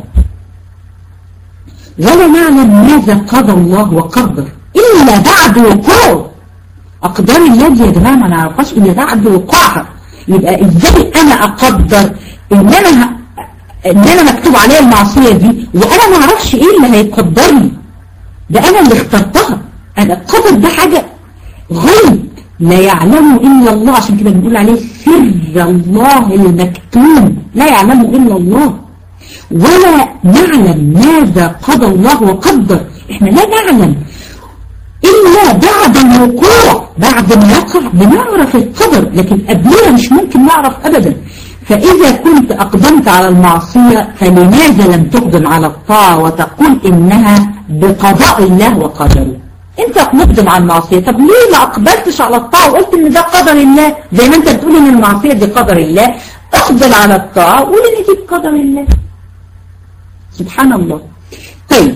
ولا نعلم ماذا قضى الله وقدر إلا بعد وقوع أقدار الله دي يا جماعة ما نعرفهاش إلا بعد وقوعها يبقى إزاي أنا أقدر إن أنا ه... إن أنا مكتوب عليا المعصية دي وأنا ما أعرفش إيه اللي هيقدر لي ده أنا اللي اخترتها أنا القدر ده حاجة غيب لا يعلمه إلا الله عشان كده بنقول عليه سر الله المكتوم لا يعلمه إلا الله ولا نعلم ماذا قضى الله وقدر احنا لا نعلم إلا بعد الوقوع بعد ما يقع بنعرف القدر لكن قبلها مش ممكن نعرف أبدا فإذا كنت أقدمت على المعصية فلماذا لم تقدم على الطاعة وتقول إنها بقضاء الله وقدره انت مقدم على المعصية طب ليه ما أقبلتش على الطاعة وقلت إن ده قدر الله زي ما انت بتقول إن المعصية دي قدر الله اقبل على الطاعة وقول إن دي بقدر الله سبحان الله طيب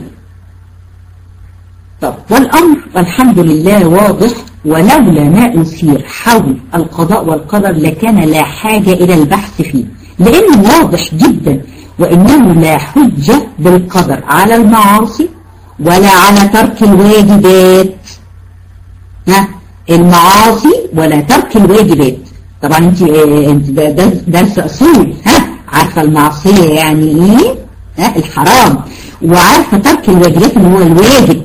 طب والأمر والحمد لله واضح ولولا ما أثير حول القضاء والقدر لكان لا حاجة إلى البحث فيه لأنه واضح جدا وإنه لا حجة بالقدر على المعاصي ولا على ترك الواجبات ها المعاصي ولا ترك الواجبات طبعا انت انت ده درس اصول ها عارفه المعصيه يعني ايه ها الحرام وعارفه ترك الواجبات اللي هو الواجب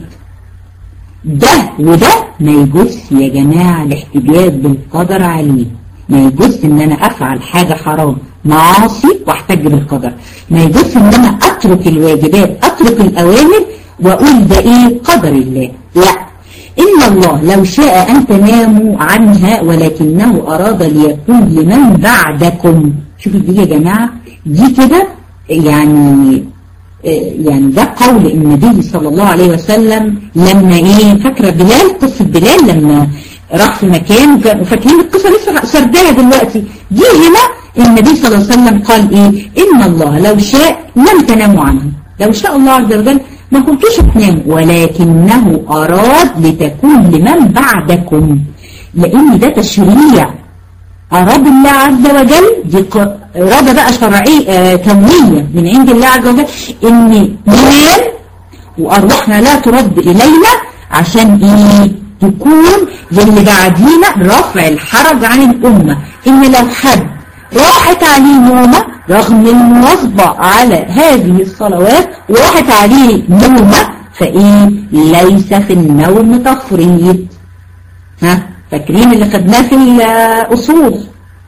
ده وده ما يجوز يا جماعه الاحتجاج بالقدر عليه ما يجوز ان انا افعل حاجه حرام معاصي واحتج بالقدر ما يجوز ان انا اترك الواجبات اترك الاوامر واقول ده ايه قدر الله لا إن الله لو شاء أن تناموا عنها ولكنه أراد ليكون لمن بعدكم شوفوا دي يا جماعة دي كده يعني يعني ده قول النبي صلى الله عليه وسلم لما ايه فاكرة بلال قصة بلال لما راح في مكان وفاكرين القصة لسه سردها دلوقتي دي هنا النبي صلى الله عليه وسلم قال ايه ان الله لو شاء لم تناموا عنه لو شاء الله عز وجل ما كنتوش تناموا ولكنه أراد لتكون لمن بعدكم لأن ده تشريع أراد الله عز وجل دي إرادة بقى شرعية آه كونية من عند الله عز وجل إن ننام وأرواحنا لا ترد إلينا عشان إيه تكون للي بعدينا رفع الحرج عن الأمة إن لو حد راحت عليه نومة رغم المواظبة على هذه الصلوات وراحت عليه نومة فإيه ليس في النوم تفريط ها فاكرين اللي خدناه في الأصول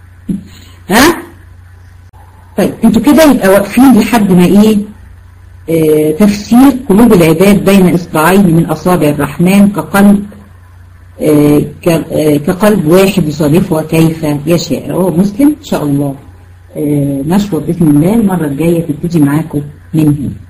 ها طيب انتوا كده يبقى واقفين لحد ما ايه اه تفسير قلوب العباد بين اصبعين من اصابع الرحمن كقلب اه كقلب واحد يصرفها كيف يشاء هو مسلم ان شاء الله نشوة بإذن الله المرة الجاية تبتدي معاكم من هنا